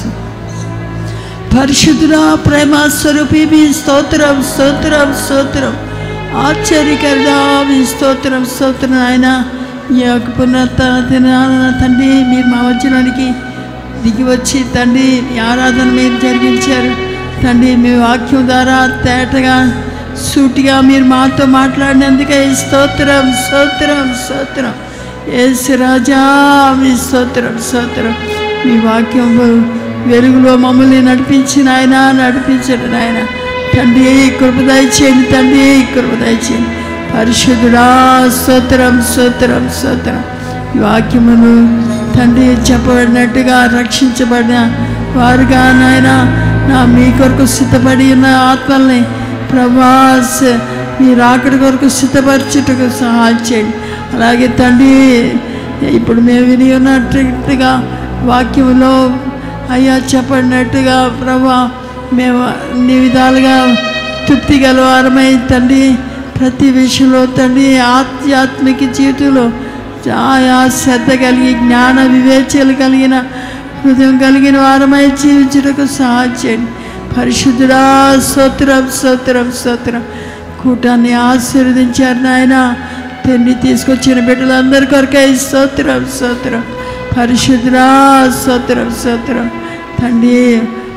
పరిశుద్ధుడా ప్రేమ స్వరూపి మీ స్తోత్రం స్తోత్రం స్తోత్రం ఆశ్చర్యకరుడా మీ స్తోత్రం స్తోత్రం ఆయన ఈ యొక్క పునరుత్థాన దినాన తండ్రి మీరు మా మధ్యలోనికి దిగి వచ్చి తండ్రి మీ ఆరాధన మీరు జరిగించారు తండ్రి మీ వాక్యం ద్వారా తేటగా సూటిగా మీరు మాతో మాట్లాడినందుకే స్తోత్రం స్తోత్రం స్తోత్రం ఏసు రాజా మీ స్తోత్రం స్తోత్రం మీ వాక్యం వెలుగులో మమ్మల్ని నడిపించిన ఆయన నడిపించండి నాయన తండ్రి కృపదయ చేయండి తండ్రి కృపదయ చేయండి పరిశుద్ధుడా స్తోత్రం స్తోత్రం స్తోత్రం ఈ వాక్యమును తండ్రి చెప్పబడినట్టుగా రక్షించబడిన వారుగా నాయన నా మీ కొరకు సిద్ధపడి ఉన్న ఆత్మల్ని ప్రభాస్ మీ రాకడ కొరకు సిద్ధపరచుటకు సహాయం చేయండి అలాగే తండ్రి ఇప్పుడు మేము విని ఉన్నట్టుగా వాక్యంలో అయ్యా చెప్పడినట్టుగా ప్రభా మేము అన్ని విధాలుగా తృప్తి గలవారమై తండ్రి ప్రతి విషయంలో తండ్రి ఆధ్యాత్మిక జీవితంలో ఆయా శ్రద్ధ కలిగి జ్ఞాన వివేచనలు కలిగిన హృదయం కలిగిన వారమై జీవించుటకు సహాయం చేయండి పరిశుద్ధుడా స్తోత్రం స్తోత్రం స్తోత్రం కూటాన్ని ఆశీర్వదించారు నాయన తండ్రి తీసుకొచ్చిన బిడ్డలందరి కొరకై స్తోత్రం స్తోత్రం పరిశుద్ధుడా స్తోత్రం స్తోత్రం తండ్రి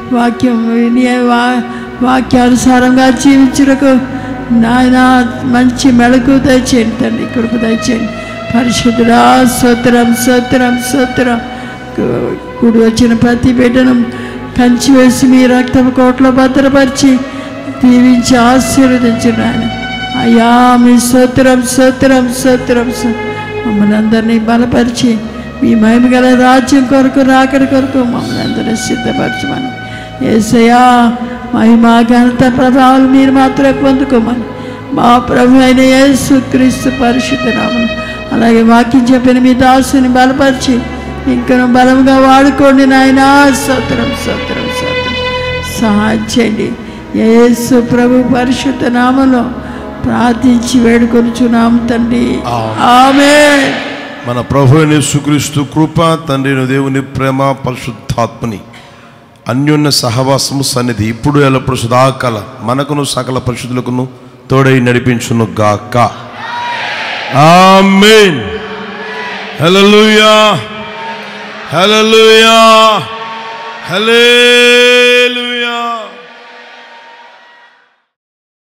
వాక్యం విని వా వాక్యానుసారంగా జీవించుటకు నాయన మంచి మెళకు దయచేయండి తండ్రి కృప దయచేయండి పరిశుద్ధుడా స్తోత్రం స్తోత్రం స్తోత్రం కూడి వచ్చిన ప్రతి బిడ్డను కంచి వేసి మీ రక్తం కోట్లో భద్రపరిచి దీవించి ఆశీర్వదించండి ఆయన అయ్యా మీ స్తోత్రం స్తోత్రం స్తోత్రం స్తోత్రం. మమ్మల్ని అందరినీ బలపరిచి మీ మహిమ గల రాజ్యం కొరకు రాకడి కొరకు మమ్మల్ని అందరినీ సిద్ధపరచమని ఏసయ్యా మహిమ ఘనత ప్రభావాలు మీరు మాత్రమే పొందుకోమని మా ప్రభు అయిన యేసు క్రీస్తు పరిశుద్ధ నామం అలాగే వాక్యం చెప్పిన మీ దాసుని బలపరిచి ఇంకను బలంగా వాడుకోండి నాయనా స్తోత్రం స్తోత్రం స్తోత్రం సహాయం చేయండి యేసు ప్రభు పరిశుద్ధ నామలో ప్రార్థించి వేడుకొనుచున్నాము తండ్రి ఆమె మన ప్రభు అయిన యేసుక్రీస్తు కృప తండ్రి అయిన దేవుని ప్రేమ పరిశుద్ధాత్మని అన్యోన్య సహవాసము సన్నిధి ఇప్పుడు ఎల్లప్పుడు సుధాకాల మనకును సకల పరిశుద్ధులకును తోడై నడిపించును గాక ఆమేన్ హల్లెలూయా హల్లెలూయా హల్లే